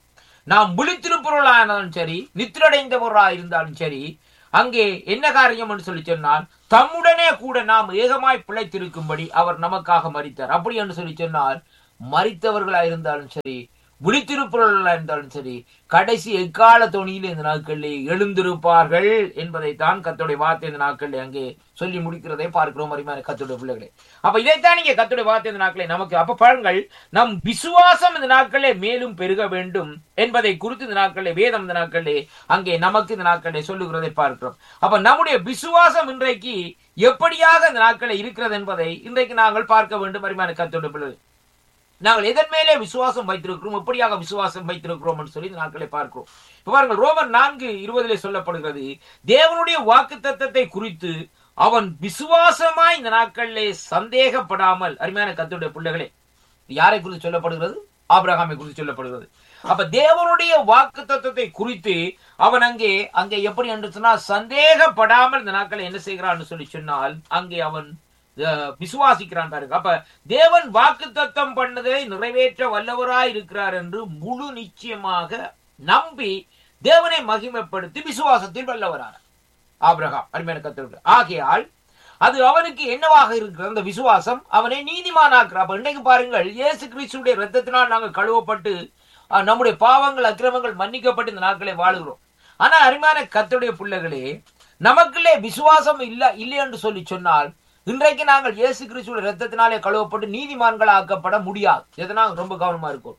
நாம் விழித்திருப்பவர்களா இருந்தாலும் சரி நித்திரடைந்தவர்களா இருந்தாலும் சரி அங்கே என்ன காரியம் என்று சொல்லி சொன்னால் தம்முடனே கூட நாம் ஏகமாய் பிழைத்திருக்கும்படி அவர் நமக்காக மரித்தார் அப்படி என்று சொல்லி சொன்னால் மரித்தவர்களா இருந்தாலும் சரி விழித்திருப்பவர்களா இருந்தாலும் சரி கடைசி எக்கால தொனியில் இந்த நாட்களிலே எழுந்திருப்பார்கள் என்பதைத்தான் கத்தோடைய வார்த்தை இந்த நாட்களில் அங்கே சொல்லி முடிக்கிறதை பார்க்கிறோம் அருமையான கத்தோடைய பிள்ளைகளே அப்ப இதைத்தான் நீங்க கத்தோடைய வார்த்தை இந்த நாட்களே நமக்கு அப்ப பாருங்கள் நம் விசுவாசம் இந்த நாட்களே மேலும் பெருக வேண்டும் என்பதை குறித்து இந்த நாட்களே வேதம் இந்த நாட்களே அங்கே நமக்கு இந்த நாட்களே சொல்லுகிறதை பார்க்கிறோம் அப்ப நம்முடைய விசுவாசம் இன்றைக்கு எப்படியாக இந்த நாட்களே இருக்கிறது என்பதை இன்றைக்கு நாங்கள் பார்க்க வேண்டும் அருமையான கத்தோடைய பிள்ளைகள் நாங்கள் எதன் மேலே விசுவாசம் வைத்திருக்கிறோம் எப்படியாக விசுவாசம் வைத்திருக்கிறோம் என்று சொல்லி இந்த நாட்களை பார்க்கிறோம் இப்ப பாருங்கள் ரோமர் நான்கு இருபதிலே சொல்லப்படுகிறது தேவனுடைய வாக்கு தத்தத்தை குறித்து அவன் விசுவாசமாய் இந்த நாட்களிலே சந்தேகப்படாமல் அருமையான கத்துடைய பிள்ளைகளே யாரை குறித்து சொல்லப்படுகிறது ஆபிரகாமை குறித்து சொல்லப்படுகிறது அப்ப தேவனுடைய வாக்கு தத்துவத்தை குறித்து அவன் அங்கே அங்கே எப்படி என்று சொன்னால் சந்தேகப்படாமல் இந்த நாட்களை என்ன செய்கிறான்னு சொல்லி சொன்னால் அங்கே அவன் அஹ், விசுவாசிக்கிறான் பாருங்க அப்ப தேவன் வாக்கு தத்தம் பண்ணதை நிறைவேற்ற வல்லவராய் இருக்கிறார் என்று முழு நிச்சயமாக நம்பி தேவனை மகிமைப்படுத்தி விசுவாசத்தில் வல்லவரான ஆபிரகாம் அருமையான கத்திற்கு ஆகையால் அது அவனுக்கு என்னவாக இருக்கிறது அந்த விசுவாசம் அவனை நீதிமானாக்குறார் அப்ப இன்னைக்கு பாருங்கள் இயேசு கிறிஸ்துடைய ரத்தத்தினால் நாங்கள் கழுவப்பட்டு அஹ், நம்முடைய பாவங்கள் அக்கிரமங்கள் மன்னிக்கப்பட்டு இந்த நாட்களை வாழுகிறோம் ஆனா அருமையான கர்த்தருடைய பிள்ளைகளே நமக்குள்ளே விசுவாசம் இல்ல இல்லை என்று சொல்லி சொன்னால் இன்றைக்கு நாங்கள் இயேசு கிறிஸ்துடைய ரத்தத்தினாலே கழுவப்பட்டு நீதிமான்கள் ஆக்கப்பட முடியாது எதனால் ரொம்ப கவனமா இருக்கும்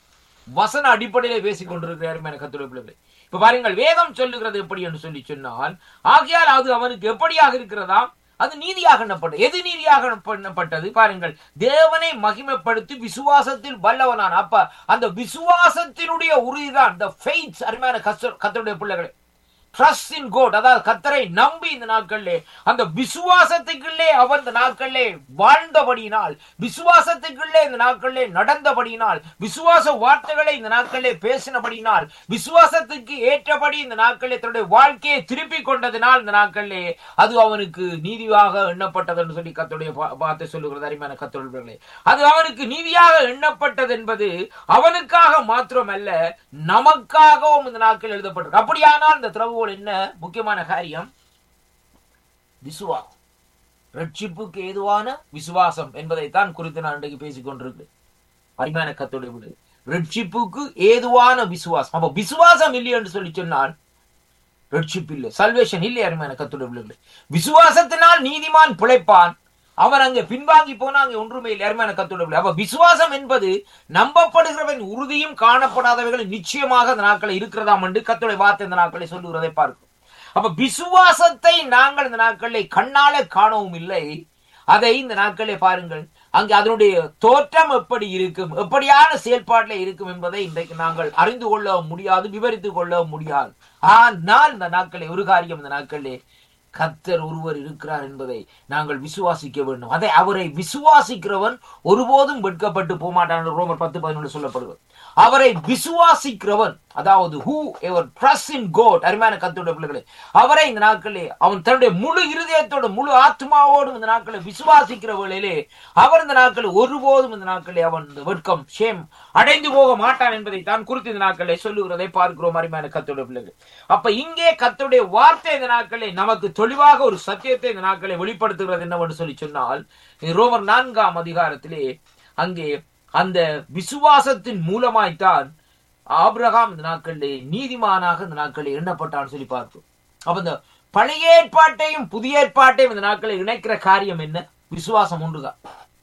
வசன அடிப்படையிலே பேசிக் கொண்டிருக்கிறார் என கத்துடைய பிள்ளைகளே இப்ப பாருங்கள் வேதம் சொல்லுகிறது எப்படி என்று சொல்லி சொன்னால் ஆகையால் அது அவனுக்கு எப்படியாக இருக்கிறதா அது நீதியாக எண்ணப்பட்டது எது நீதியாக எண்ணப்பட்டது பாருங்கள் தேவனை மகிமைப்படுத்தி விசுவாசத்தில் வல்லவனான் அப்ப அந்த விசுவாசத்தினுடைய உறுதிதான் the faith அருமையான கஸ்த- கர்த்தருடைய பிள்ளைகளே ட்ரஸ்ட் இன் கோட் அதாவது கத்தரை நம்பி இந்த நாட்களிலே அந்த விசுவாசத்துக்குள்ளே அவர் இந்த நாட்களிலே வாழ்ந்தபடியினால் விசுவாசத்துக்குள்ளே இந்த நாட்களிலே நடந்தபடியினால் விசுவாச வார்த்தைகளை இந்த நாட்களிலே பேசினபடியினால் விசுவாசத்துக்கு ஏற்றபடி இந்த நாட்களிலே தன்னுடைய வாழ்க்கையை திருப்பி கொண்டதினால் இந்த நாட்களிலே அது அவனுக்கு நீதியாக எண்ணப்பட்டது என்று சொல்லி கத்துடைய வார்த்தை சொல்லுகிறது அருமையான கத்தொழில்களே அது அவனுக்கு நீதியாக எண்ணப்பட்டது என்பது அவனுக்காக மாத்திரமல்ல நமக்காகவும் இந்த நாட்கள் எழுதப்பட்டிருக்கு அப்படியானால் இந்த திறவுகோல் என்ன முக்கியமான காரியம் விசுவாசம் ரட்சிப்புக்கு ஏதுவான விசுவாசம் என்பதைத்தான் குறித்து நான் இன்றைக்கு பேசிக் கொண்டிருக்கிறேன் அருமையான கத்தோடைய விடு ரட்சிப்புக்கு ஏதுவான விசுவாசம் அப்ப விசுவாசம் இல்லை என்று சொல்லி சொன்னால் ரட்சிப்பு இல்லை சல்வேஷன் இல்லை அருமையான கத்தோடைய விடுதலை விசுவாசத்தினால் நீதிமான் பிழைப்பான் அவன் அங்கே பின்வாங்கி போனா அங்கே ஒன்றுமே இல்லை அருமையான கத்தோடைய விடுதலை அப்ப விசுவாசம் என்பது நம்பப்படுகிறவன் உறுதியும் காணப்படாதவைகள் நிச்சயமாக அந்த நாட்களை இருக்கிறதாம் என்று கத்தோடைய வார்த்தை இந்த நாட்களை சொல்லுகிறதை பார்க்கும் அப்ப விசுவாசத்தை நாங்கள் இந்த நாட்களை கண்ணால காணவும் இல்லை அதை இந்த நாட்களே பாருங்கள் அங்கே அதனுடைய தோற்றம் எப்படி இருக்கும் எப்படியான செயல்பாட்டில் இருக்கும் என்பதை இன்றைக்கு நாங்கள் அறிந்து கொள்ள முடியாது விவரித்துக் கொள்ள முடியாது ஆனால் இந்த நாட்களே ஒரு காரியம் இந்த நாட்களே கத்தர் ஒருவர் இருக்கிறார் என்பதை நாங்கள் விசுவாசிக்க வேண்டும் அதை அவரை விசுவாசிக்கிறவன் ஒருபோதும் வெட்கப்பட்டு போமாட்டான் ரோமர் பத்து பதினொன்று சொல்லப்படுவது அவரை விசுவாசிக்கிறவன் அதாவது whoever trust in God அருமையான கத்தோட பிள்ளைகளே அவரை இந்த நாட்களே அவன் தன்னுடைய முழு இருதயத்தோட முழு ஆத்மாவோடும் இந்த நாட்களை விசுவாசிக்கிற வேளையிலே அவர் இந்த நாட்களில் ஒருபோதும் இந்த நாட்களே அவன் இந்த வெட்கம் ஷேம் அடைந்து போக மாட்டான் என்பதை தான் குறித்து இந்த நாட்களை சொல்லுகிறதை பார்க்கிறோம் அருமையான கத்தோட பிள்ளைகள் அப்ப இங்கே கத்தோடைய வார்த்தை இந்த நாட்களை நமக்கு தெளிவாக ஒரு சத்தியத்தை இந்த நாட்களை வெளிப்படுத்துகிறது என்னவென்று சொல்லி சொன்னால் ரோமர் நான்காம் அதிகாரத்திலே அங்கே அந்த விசுவாசத்தின் மூலமாய்த்தான் ஆபிரகாம் இந்த நாட்களிலே நீதிமானாக இந்த நாட்களில் எண்ணப்பட்டான்னு சொல்லி பார்த்தோம் அப்ப இந்த பழைய ஏற்பாட்டையும் புதிய ஏற்பாட்டையும் இந்த நாட்களை இணைக்கிற காரியம் என்ன விசுவாசம் ஒன்றுதான்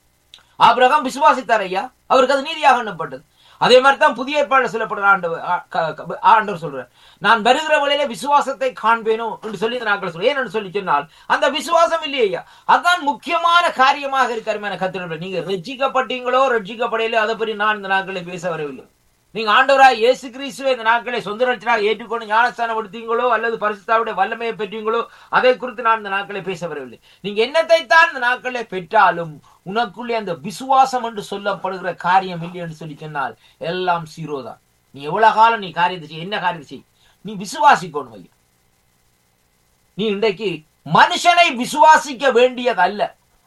ஆபிரகாம் விசுவாசித்தார் ஐயா அவருக்கு அது நீதியாக எண்ணப்பட்டது அதே மாதிரி தான் புதிய ஏற்பாடு சொல்லப்படுற ஆண்டவர் ஆ- க- க- ஆண்டவர் சொல்றார் நான் வருகிற வழியில விசுவாசத்தை காண்பேனோ என்று சொல்லி இந்த நாட்கள் சொல்றேன் ஏன்னு சொல்லி சொன்னால் அந்த விசுவாசம் இல்லையே ஐயா அதான் முக்கியமான காரியமாக இருக்காருமே கத்திர நீங்க ரட்சிக்கப்பட்டீங்களோ ரட்சிக்கப்படையிலோ அதை பற்றி நான் இந்த நாட்களை பேச வரவில்லை நீங்க ஆண்டவராய் இயேசு கிறிஸ்துவை இந்த நாட்களை சொந்த ரட்சனாக ஏற்றுக்கொண்டு ஞானஸ்தானம் எடுத்தீங்களோ அல்லது பரிசுத்தாவுடைய வல்லமையை பெற்றீங்களோ அதை குறித்து நான் இந்த நாட்களை பேச வரவில்லை நீங்க என்னத்தை தான் இந்த நாட்களை பெற்றாலும் உனக்குள்ளே அந்த விசுவாசம் என்று சொல்லப்படுகிற காரியம் இல்லை என்று சொல்லி சொன்னால் எல்லாம் சீரோ தான் நீ எவ்வளவு காலம் நீ காரியத்தை செய் என்ன காரியத்தை செய் நீ விசுவாசிக்கணும் ஐயா நீ இன்றைக்கு மனுஷனை விசுவாசிக்க வேண்டியதல்ல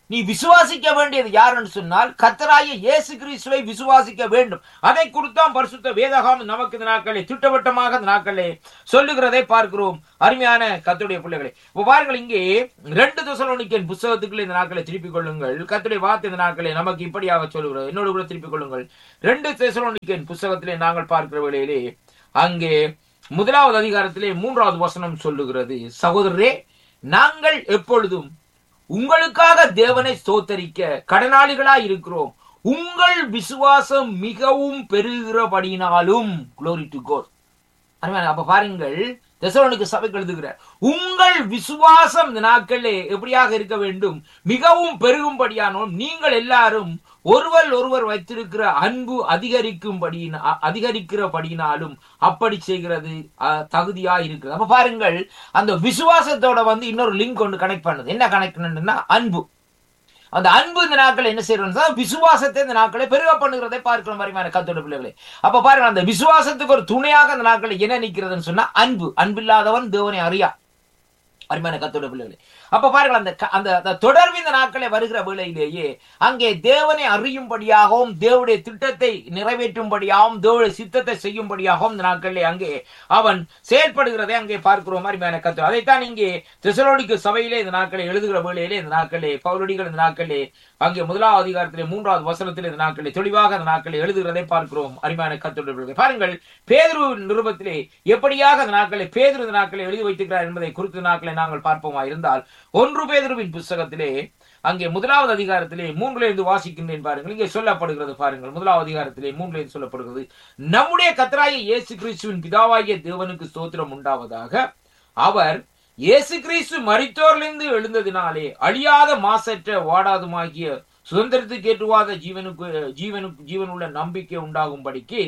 நீ விசுவாசிக்க வேண்டியது யாருன்னு சொன்னால் கத்தராய இயேசு கிறிஸ்துவை விசுவாசிக்க வேண்டும் அதை குறித்தான் பரிசுத்த வேதகாம் நமக்கு இந்த நாட்களே திட்டவட்டமாக இந்த நாட்களே சொல்லுகிறதை பார்க்கிறோம் அருமையான கத்துடைய பிள்ளைகளை இப்போ பாருங்கள் இங்கே ரெண்டு தசலோனிக்கன் புஸ்தகத்துக்குள்ள இந்த நாட்களை திருப்பிக் கொள்ளுங்கள் கத்துடைய வார்த்தை இந்த நாட்களை நமக்கு இப்படியாக சொல்லுகிறது என்னோடு கூட திருப்பிக் கொள்ளுங்கள் ரெண்டு தசலோனிக்கன் புஸ்தகத்திலே நாங்கள் பார்க்கிற வேளையிலே அங்கே முதலாவது அதிகாரத்திலே மூன்றாவது வசனம் சொல்லுகிறது சகோதரரே நாங்கள் எப்பொழுதும் உங்களுக்காக தேவனை ஸ்தோத்தரிக்க கடனாளிகளாய் இருக்கிறோம் உங்கள் விசுவாசம் மிகவும் பெருகிறபடினாலும் glory to God அருமையான அப்ப பாருங்கள் தெசலோனிக்கு சபைக்கு எழுதுகிறார் உங்கள் விசுவாசம் இந்த நாட்களிலே எப்படியாக இருக்க வேண்டும் மிகவும் பெருகும்படியானோம் நீங்கள் எல்லாரும் ஒருவர் ஒருவர் வைத்திருக்கிற அன்பு அதிகரிக்கும்படியின அ- அதிகரிக்கிறபடியினாலும் அப்படி செய்கிறது அஹ், தகுதியா இருக்கிறது அப்ப பாருங்கள் அந்த விசுவாசத்தோட வந்து இன்னொரு லிங்க் ஒன்று கனெக்ட் பண்ணுது என்ன கனெக்ட் பண்ணுன்னா அன்பு அந்த அன்பு இந்த நாட்கள் என்ன செய்யறோம் விசுவாசத்தை இந்த நாட்களை பெருக பண்ணுகிறதை பார்க்கிற மாதிரி கத்தோட பிள்ளைகளே அப்ப பாருங்க அந்த விசுவாசத்துக்கு ஒரு துணையாக அந்த நாட்களை என்ன நிக்கிறதுன்னு சொன்னா அன்பு அன்பில்லாதவன் தேவனை அறியா அருமையான கத்தோட பிள்ளைகளே அப்ப பாருங்கள் அந்த க- அந்த அந்த தொடர்பு இந்த நாட்களே வருகிற வேளையிலேயே அங்கே தேவனை அறியும்படியாகவும் தேவனுடைய திட்டத்தை நிறைவேற்றும்படியாகவும் தேவனுடைய சித்தத்தை செய்யும்படியாகவும் இந்த நாட்களிலே அங்கே அவன் செயல்படுகிறதை அங்கே பார்க்கிறோம் அருமையான கத்தோ அதைத்தான் இங்கே தெசலோனிக்கு சபையிலே இந்த நாட்களை எழுதுகிற வேளையிலே இந்த நாட்களே பவுலடிகள் இந்த நாட்களே அங்கே முதலாவது அதிகாரத்திலே மூன்றாவது வசனத்தில் இந்த நாட்களை தெளிவாக அந்த நாட்களை எழுதுகிறதை பார்க்கிறோம் அருமையான கத்தோட பிள்ளைகளே. பாருங்கள் பேதுரு நிருபத்திலே எப்படியாக அந்த நாட்களை பேதுரு இந்த நாட்களை எழுதி வைத்திருக்கிறார் என்பதை குறித்து நாட்களை நாங்கள் பார்ப்போமா இருந்தால் ஒன்று பேதுருவின் புஸ்தகத்திலே அங்கே முதலாவது அதிகாரத்திலே மூன்றுல இருந்து வாசிக்கின்றேன் பாருங்கள் இங்கே சொல்லப்படுகிறது பாருங்கள் முதலாவது அதிகாரத்திலே மூன்றுல இருந்து சொல்லப்படுகிறது நம்முடைய கத்தராய இயேசு கிறிஸ்துவின் பிதாவாகிய தேவனுக்கு ஸ்தோத்திரம் உண்டாவதாக அவர் இயேசு கிறிஸ்து மரித்தோரிலிருந்து எழுந்ததினாலே அழியாத மாசற்ற வாடாதுமாகிய சுதந்திரத்துக்கு ஏற்றுவாத ஜீவனுக்கு ஜீவனுக்கு ஜீவனுள்ள நம்பிக்கை உண்டாகும்படிக்கு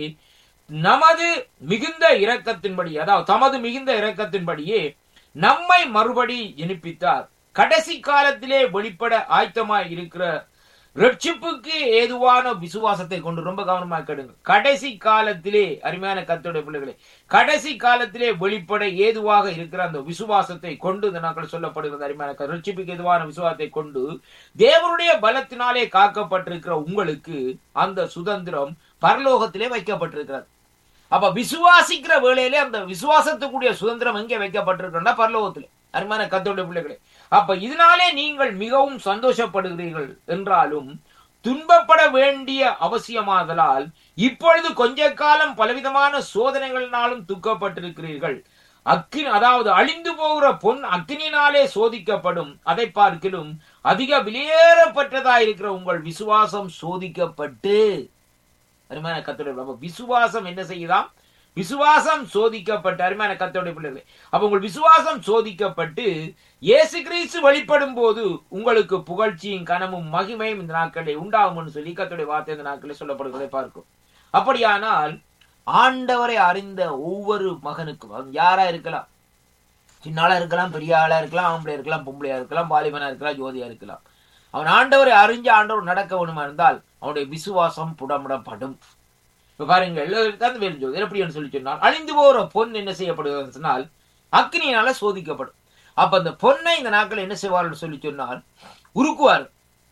நமது மிகுந்த இரக்கத்தின்படி அதாவது தமது மிகுந்த இரக்கத்தின்படியே நம்மை மறுபடி ஜெனிப்பித்தார் கடைசி காலத்திலே வெளிப்பட ஆயத்தமாய் இருக்கிற ரட்சிப்புக்கு ஏதுவான விசுவாசத்தை கொண்டு ரொம்ப கவனமா கேடுங்க கடைசி காலத்திலே அருமையான கத்தோட பிள்ளைகளே கடைசி காலத்திலே வெளிப்பட ஏதுவாக இருக்கிற அந்த விசுவாசத்தை கொண்டு இந்த நாட்கள் சொல்லப்படுகிறது அருமையான க- ரட்சிப்புக்கு ஏதுவான விசுவாசத்தை கொண்டு தேவனுடைய பலத்தினாலே காக்கப்பட்டிருக்கிற உங்களுக்கு அந்த சுதந்திரம் பரலோகத்திலே வைக்கப்பட்டிருக்கிறது அப்ப விசுவாசிக்கிற வேளையிலே அந்த விசுவாசத்துக்குரிய சுதந்திரம் எங்கே வைக்கப்பட்டிருக்கிறா பரலோகத்திலே அருமையான கத்தோட பிள்ளைகளே அப்ப இதனாலே நீங்கள் மிகவும் சந்தோஷப்படுகிறீர்கள் என்றாலும் துன்பப்பட வேண்டிய அவசியமாதலால் இப்பொழுது கொஞ்ச காலம் பலவிதமான சோதனைகளினாலும் துக்கப்பட்டிருக்கிறீர்கள் அக்கினி அதாவது அழிந்து போகிற பொன் அக்கினினாலே சோதிக்கப்படும் அதை பார்க்கிலும் அதிக விலையேறப்பட்டதா இருக்கிற உங்கள் விசுவாசம் சோதிக்கப்பட்டு அருமையான கத்தோடைய அப்ப விசுவாசம் என்ன செய்யுதாம் விசுவாசம் சோதிக்கப்பட்டு அருமையான கத்தோடைய பிள்ளைகளே அப்ப உங்கள் விசுவாசம் சோதிக்கப்பட்டு இயேசு கிறிஸ்து வெளிப்படும் போது உங்களுக்கு புகழ்ச்சியும் கனமும் மகிமையும் இந்த நாட்களில் உண்டாகும்னு சொல்லி கத்தோடைய வார்த்தை இந்த நாட்களில் சொல்லப்படுவதை பார்க்கும் அப்படியானால் ஆண்டவரை அறிந்த ஒவ்வொரு மகனுக்கும் அது யாரா இருக்கலாம் சின்ன ஆளா இருக்கலாம் பெரிய ஆளா இருக்கலாம் ஆம்பளையா இருக்கலாம் பொம்பளையா இருக்கலாம் பாலிபனா இருக்கலாம் ஜோதியா இருக்கலாம் அவன் ஆண்டவரை அறிஞ்சு ஆண்டவர் நடக்க வேணுமா இருந்தால் அவனுடைய விசுவாசம் புடமிடப்படும் இப்ப பாருங்கள் தான் வேறு ஜோதி எப்படின்னு சொல்லி சொன்னால் அழிந்து போகிற பொன் என்ன செய்யப்படுகிறது சொன்னால் அக்னியினால சோதிக்கப்படும் அப்ப அந்த பொன்னை இந்த நாட்கள் என்ன செய்வார்கள் சொல்லி சொன்னால் உருக்குவார்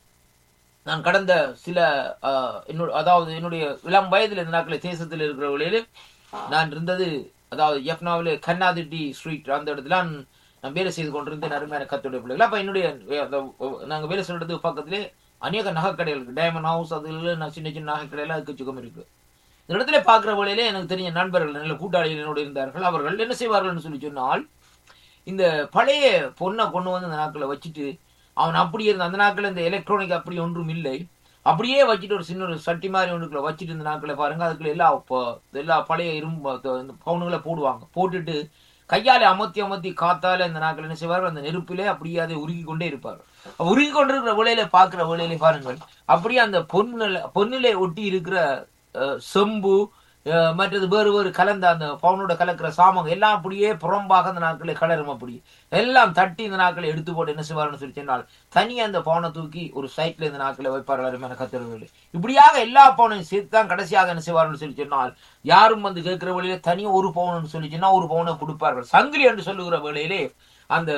நான் கடந்த சில ஆஹ், என்னோட அதாவது என்னுடைய இளம் வயதில் இந்த நாட்களில் தேசத்தில் இருக்கிற வழியில் நான் இருந்தது அதாவது எஃப்னாவில் கண்ணாதிட்டி ஸ்ட்ரீட் அந்த இடத்துல நான் நான் வேலை செய்து கொண்டிருந்தேன் அருமையான கத்துடைய பிள்ளைகள் அப்ப என்னுடைய அஹ், அந்த, அஹ், நாங்க வேலை செய்யறது பக்கத்திலே அநேக நகைக்கடைகள் இருக்கு டைமண்ட் ஹவுஸ் அதுல நான் சின்ன சின்ன நகைக்கடையெல்லாம் அதுக்கு சுகம் இருக்கு இந்த இடத்துல பார்க்குற வழியிலே எனக்கு தெரிஞ்ச நண்பர்கள் நல்ல கூட்டாளிகள் என்னோடு இருந்தார்கள் அவர்கள் என்ன செய்வார்கள்னு சொல்லி சொன்னால் இந்த பழைய பொண்ணை கொண்டு வந்து அந்த நாட்களில் வச்சுட்டு அவன் அப்படி இருந்த அந்த நாட்களில் இந்த எலக்ட்ரானிக் அப்படி ஒன்றும் இல்லை அப்படியே வச்சுட்டு ஒரு சின்ன ஒரு சட்டி மாதிரி ஒன்றுக்குள்ள வச்சுட்டு இந்த நாட்களில் பாருங்க அதுக்குள்ள எல்லா ப- எல்லா பழைய இரும்பு த- இந்த பவுனுகளை போடுவாங்க போட்டுட்டு கையால அமர்த்தி அமர்த்தி காத்தால இந்த நாட்கள் என்ன செய்வார்கள் அந்த நெருப்பிலே அப்படியே அதை உருகி கொண்டே இருப்பார்கள் அப்ப உருகி கொண்டிருக்கிற வேலையில பார்க்கிற வேலையில பாருங்கள் அப்படியே அந்த பொன்னுல பொன்னிலே ஒட்டி இருக்கிற அஹ், செம்பு அஹ், மற்றது வேறு வேறு கலந்த அந்த பவுனோட கலக்கிற சாமம் எல்லாம் அப்படியே புறம்பாக அந்த நாட்களை கலரும் அப்படி எல்லாம் தட்டி இந்த நாட்களை எடுத்து போட்டு என்ன செய்வார்னு சொல்லி சொன்னால் தனியா அந்த பவுனை தூக்கி ஒரு சைட்ல இந்த நாட்களை வைப்பார்கள் அருமையான கத்திரர்கள் இப்படியாக எல்லா பவுனையும் சேர்த்து தான் கடைசியாக என்ன செய்வார்னு சொல்லி சொன்னால் யாரும் வந்து கேட்கிற வழியில தனியா ஒரு பவுன் சொல்லி சொன்னா ஒரு பவுனை கொடுப்பார்கள் சங்கிலி என்று சொல்லுகிற வேளையிலே அந்த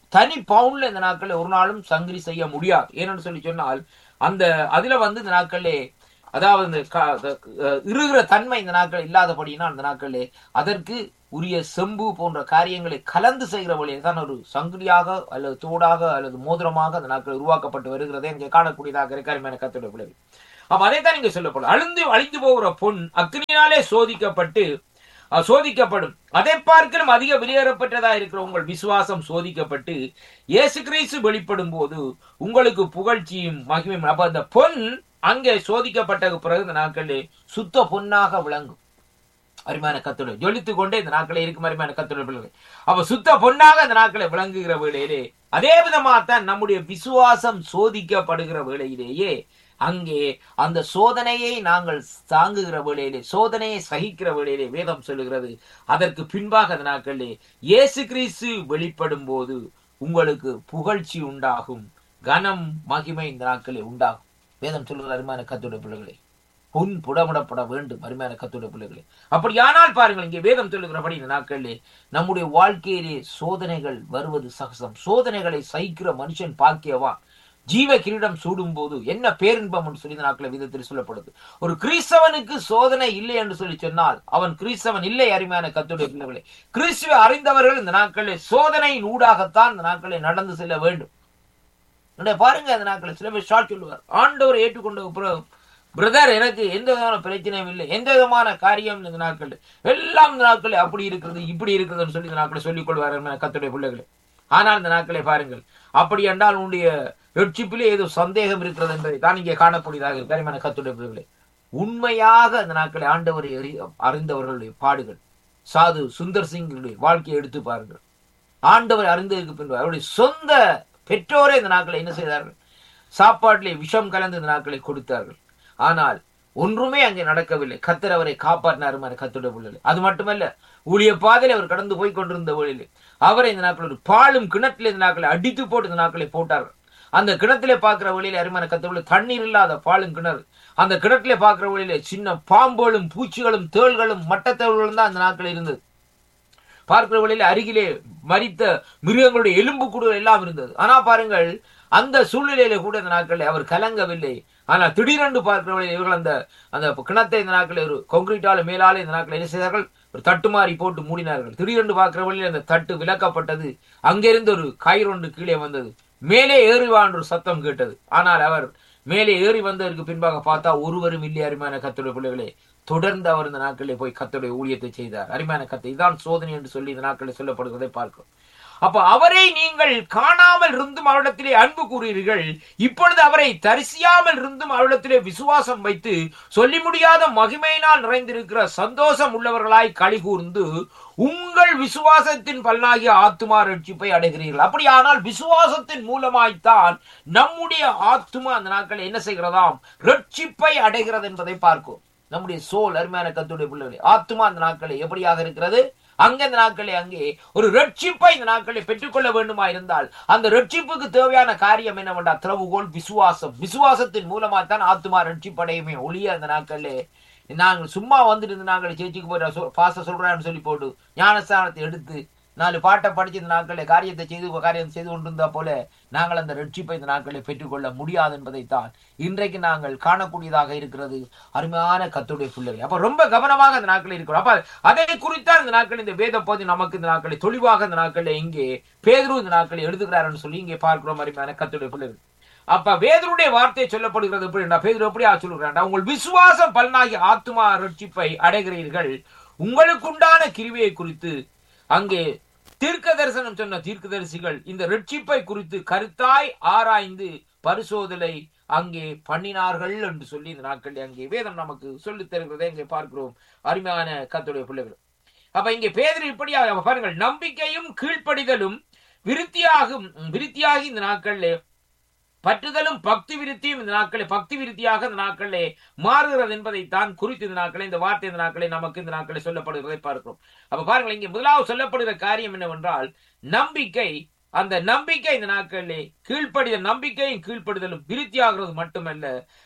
தனி பவுன்ல இந்த நாட்களில் ஒரு நாளும் சங்கிலி செய்ய முடியாது ஏன்னு சொல்லி சொன்னால் அந்த அதுல வந்து இந்த நாட்களே அதாவது இந்த க- க- அஹ் இறுகிற தன்மை இந்த நாட்கள் இல்லாதபடினா அந்த நாட்களே அதற்கு உரிய செம்பு போன்ற காரியங்களை கலந்து செய்கிற வழியில் தான் ஒரு சங்கிலியாக அல்லது தோடாக அல்லது மோதிரமாக அந்த நாட்கள் உருவாக்கப்பட்டு வருகிறதே இங்கே காணக்கூடியதாக இருக்காருமான கத்தோட பிள்ளைகள் அப்ப அதைத்தான் இங்க சொல்லப்படும் அழிந்து அழிந்து போகிற பொன் அக்னியினாலே சோதிக்கப்பட்டு அஹ், சோதிக்கப்படும் அதை பார்க்கலும் அதிக வெளியேறப்பட்டதா இருக்கிற உங்கள் விசுவாசம் சோதிக்கப்பட்டு இயேசு கிறிஸ்து வெளிப்படும் போது உங்களுக்கு புகழ்ச்சியும் மகிமையும் அப்ப அந்த பொன் அங்கே சோதிக்கப்பட்ட பிறகு இந்த நாட்களிலே சுத்த பொன்னாக விளங்கும் அருமையான கத்துடைய ஜொலித்து கொண்டே இந்த நாட்களே இருக்கும் அருமையான கத்துடைய பிள்ளைகள் அப்ப சுத்த பொன்னாக இந்த நாட்களை விளங்குகிற வேளையிலே அதே விதமாகத்தான் நம்முடைய விசுவாசம் சோதிக்கப்படுகிற வேளையிலேயே அங்கே அந்த சோதனையை நாங்கள் தாங்குகிற வேளையிலே சோதனையை சகிக்கிற வேளையிலே வேதம் சொல்லுகிறது அதற்கு பின்பாக அந்த நாட்களிலே இயேசு கிறிஸ்து வெளிப்படும் போது உங்களுக்கு புகழ்ச்சி உண்டாகும் கனம் மகிமை இந்த நாட்களில் உண்டாகும் வேதம் சொல்லுகிற அருமையான கத்துடைய பிள்ளைகளே பொன் புடமிடப்பட வேண்டும் அருமையான கத்துடைய பிள்ளைகளே அப்படியானால் பாருங்கள் இங்கே வேதம் சொல்லுகிறபடி இந்த நாட்களிலே நம்முடைய வாழ்க்கையிலே சோதனைகள் வருவது சகசம் சோதனைகளை சகிக்கிற மனுஷன் பாக்கியவான் ஜீவ கிரீடம் சூடும் போது என்ன பேரின்பம் என்று சொல்லி இந்த நாட்களை விதத்தில் சொல்லப்படுது ஒரு கிறிஸ்தவனுக்கு சோதனை இல்லை என்று சொல்லி சொன்னால் அவன் கிறிஸ்தவன் இல்லை அருமையான கத்துடைய பிள்ளைகளே கிறிஸ்துவை அறிந்தவர்கள் இந்த நாட்களில் சோதனையின் ஊடாகத்தான் இந்த நாட்களில் நடந்து செல்ல வேண்டும் என்னுடைய பாருங்க அந்த நாட்களில் சில பேர் ஷார்ட் சொல்லுவார் ஆண்டவர் ஏற்றுக்கொண்ட பிறகு பிரதர் எனக்கு எந்த விதமான பிரச்சனையும் இல்லை எந்த விதமான காரியம் இந்த நாட்கள் எல்லாம் இந்த நாட்கள் அப்படி இருக்கிறது இப்படி இருக்கிறதுன்னு சொல்லி இந்த நாட்களை சொல்லிக் கொள்வார் கத்துடைய பிள்ளைகளே ஆனால் இந்த நாட்களை பாருங்கள் அப்படி என்றால் உன்னுடைய வெட்சிப்பிலே ஏதோ சந்தேகம் இருக்கிறது என்பதை தான் இங்கே காணக்கூடியதாக இருக்கிற கத்துடைய பிள்ளைகளே உண்மையாக அந்த நாட்களை ஆண்டவரை அறி- அறிந்தவர்களுடைய பாடுகள் சாது சுந்தர் சிங்குடைய வாழ்க்கையை எடுத்து பாருங்கள் ஆண்டவர் அறிந்ததற்கு பின்பு அவருடைய சொந்த பெற்றோரே இந்த நாட்களை என்ன செய்தார்கள் சாப்பாட்டிலே விஷம் கலந்து இந்த நாட்களை கொடுத்தார்கள் ஆனால் ஒன்றுமே அங்கே நடக்கவில்லை கத்தர் அவரை காப்பாற்றினார் கத்துடைய பிள்ளைகள் அது மட்டுமல்ல ஊழிய பாதையில் அவர் கடந்து போய் கொண்டிருந்த வழியிலே அவரை இந்த நாட்கள் ஒரு பாலும் கிணற்றில் இந்த நாட்களை அடித்து போட்டு இந்த நாட்களை போட்டார்கள் அந்த கிணத்திலே பார்க்கிற வழியில அருமையான கத்தவுள்ள தண்ணீர் இல்லாத பாலும் கிணறு அந்த கிணற்றிலே பார்க்கிற வழியிலே சின்ன பாம்புகளும் பூச்சிகளும் தேள்களும் மட்டத்தேள்களும் தான் அந்த நாட்கள் இருந்தது பார்க்கிற வழியில அருகிலே மரித்த மிருகங்களுடைய எலும்பு கூடுகள் எல்லாம் இருந்தது ஆனா பாருங்கள் அந்த சூழ்நிலையில கூட இந்த நாட்களில் அவர் கலங்கவில்லை ஆனால் திடீரென்று பார்க்கிற வழியில் இவர்கள் அந்த அந்த கிணத்தை இந்த நாட்களில் ஒரு கொங்கிரீட்டால மேலாலே இந்த நாட்களில் என்ன செய்தார்கள் ஒரு தட்டு மாறி போட்டு மூடினார்கள் திடீரென்று பார்க்கிற வழியில் அந்த தட்டு விலக்கப்பட்டது அங்கிருந்து ஒரு கயிறு ஒன்று கீழே வந்தது மேலே ஏறிவான் ஒரு சத்தம் கேட்டது ஆனால் அவர் மேலே ஏறி வந்ததற்கு பின்பாக பார்த்தா ஒருவரும் இல்லை அருமையான கத்துடைய பிள்ளைகளே தொடர்ந்து அவர் இந்த நாட்களில் போய் கத்துடைய ஊழியத்தை செய்தார் அருமையான கத்தை இதான் சோதனை என்று சொல்லி இந்த நாட்களில் சொல்லப்படுவதை பார்க்கிறோம் அப்ப அவரை நீங்கள் காணாமல் இருந்தும் அவரிடத்திலே அன்பு கூறுகிறீர்கள் இப்பொழுது அவரை தரிசியாமல் இருந்தும் அவரிடத்திலே விசுவாசம் வைத்து சொல்லி முடியாத மகிமையினால் நிறைந்திருக்கிற சந்தோஷம் உள்ளவர்களாய் களி கூர்ந்து உங்கள் விசுவாசத்தின் பலனாகிய ஆத்துமா ரட்சிப்பை அடைகிறீர்கள் அப்படியானால் விசுவாசத்தின் மூலமாய்த்தான் நம்முடைய ஆத்துமா அந்த நாட்கள் என்ன செய்கிறதாம் ரட்சிப்பை அடைகிறது என்பதை பார்க்கும் நம்முடைய சோல் அருமையான கத்துடைய பிள்ளைகளே ஆத்துமா அந்த நாட்களை எப்படியாக இருக்கிறது அங்க இந்த நாட்களே அங்கே ஒரு ரட்சிப்பை இந்த நாட்களை பெற்றுக்கொள்ள வேண்டுமா இருந்தால் அந்த ரட்சிப்புக்கு தேவையான காரியம் என்னவென்றால் திறவுகோல் விசுவாசம் விசுவாசத்தின் மூலமா தான் ஆத்துமா ரட்சிப்படையுமே ஒளிய அந்த நாட்களே நாங்கள் சும்மா வந்துட்டு நாங்கள் சேர்ச்சிக்கு போய் பாச சொல்றான்னு சொல்லி போட்டு ஞானஸ்தானத்தை எடுத்து நாலு பாட்டை படிச்சு இந்த நாட்களில் காரியத்தை செய்து காரியம் செய்து கொண்டிருந்தா போல நாங்கள் அந்த ரட்சிப்பை இந்த நாட்களை பெற்றுக்கொள்ள முடியாது என்பதைத்தான் இன்றைக்கு நாங்கள் காணக்கூடியதாக இருக்கிறது அருமையான கத்துடைய பிள்ளைகள் அப்ப ரொம்ப கவனமாக இந்த நாட்களில் இருக்கிறோம் அப்ப அதை குறித்தான் இந்த நாட்கள் இந்த வேத பகுதி நமக்கு இந்த நாட்களை தெளிவாக இந்த நாட்களில் இங்கே பேதுரு இந்த நாட்களை எழுதுகிறாருன்னு சொல்லி இங்கே பார்க்கிறோம் அருமையான கத்துடைய பிள்ளைகள் அப்ப வேதருடைய வார்த்தை சொல்லப்படுகிறது எப்படி பேதர் எப்படி சொல்லுகிறான் உங்கள் விசுவாசம் பலனாகி ஆத்மா ரட்சிப்பை அடைகிறீர்கள் உங்களுக்குண்டான கிருவியை குறித்து அங்கே தீர்க்க தரிசனம் சொன்ன தீர்க்கதரிசிகள் இந்த ரட்சிப்பை குறித்து கருத்தாய் ஆராய்ந்து பரிசோதனை அங்கே பண்ணினார்கள் என்று சொல்லி இந்த நாட்களில் அங்கே வேதம் நமக்கு சொல்லித் தருகிறதை இங்கே பார்க்கிறோம் அருமையான கத்துடைய பிள்ளைகள் அப்ப இங்கே பேதர் இப்படியாக பாருங்கள் நம்பிக்கையும் கீழ்ப்படிதலும் விருத்தியாகும் விருத்தியாகி இந்த நாட்களில் பற்றுதலும் பக்தி விருத்தியும் இந்த நாட்களே பக்தி விருத்தியாக இந்த நாட்களே மாறுகிறது என்பதை தான் குறித்து இந்த நாட்களே இந்த வார்த்தை இந்த நாட்களே நமக்கு இந்த நாட்களே சொல்லப்படுகிறதை பார்க்கிறோம் அப்ப பாருங்கள் இங்கே முதலாவது சொல்லப்படுகிற காரியம் என்னவென்றால் நம்பிக்கை அந்த நம்பிக்கை இந்த நாட்களிலே கீழ்ப்படிதல் நம்பிக்கையும் கீழ்ப்படுதலும் விருத்தியாகிறது மட்டுமல்ல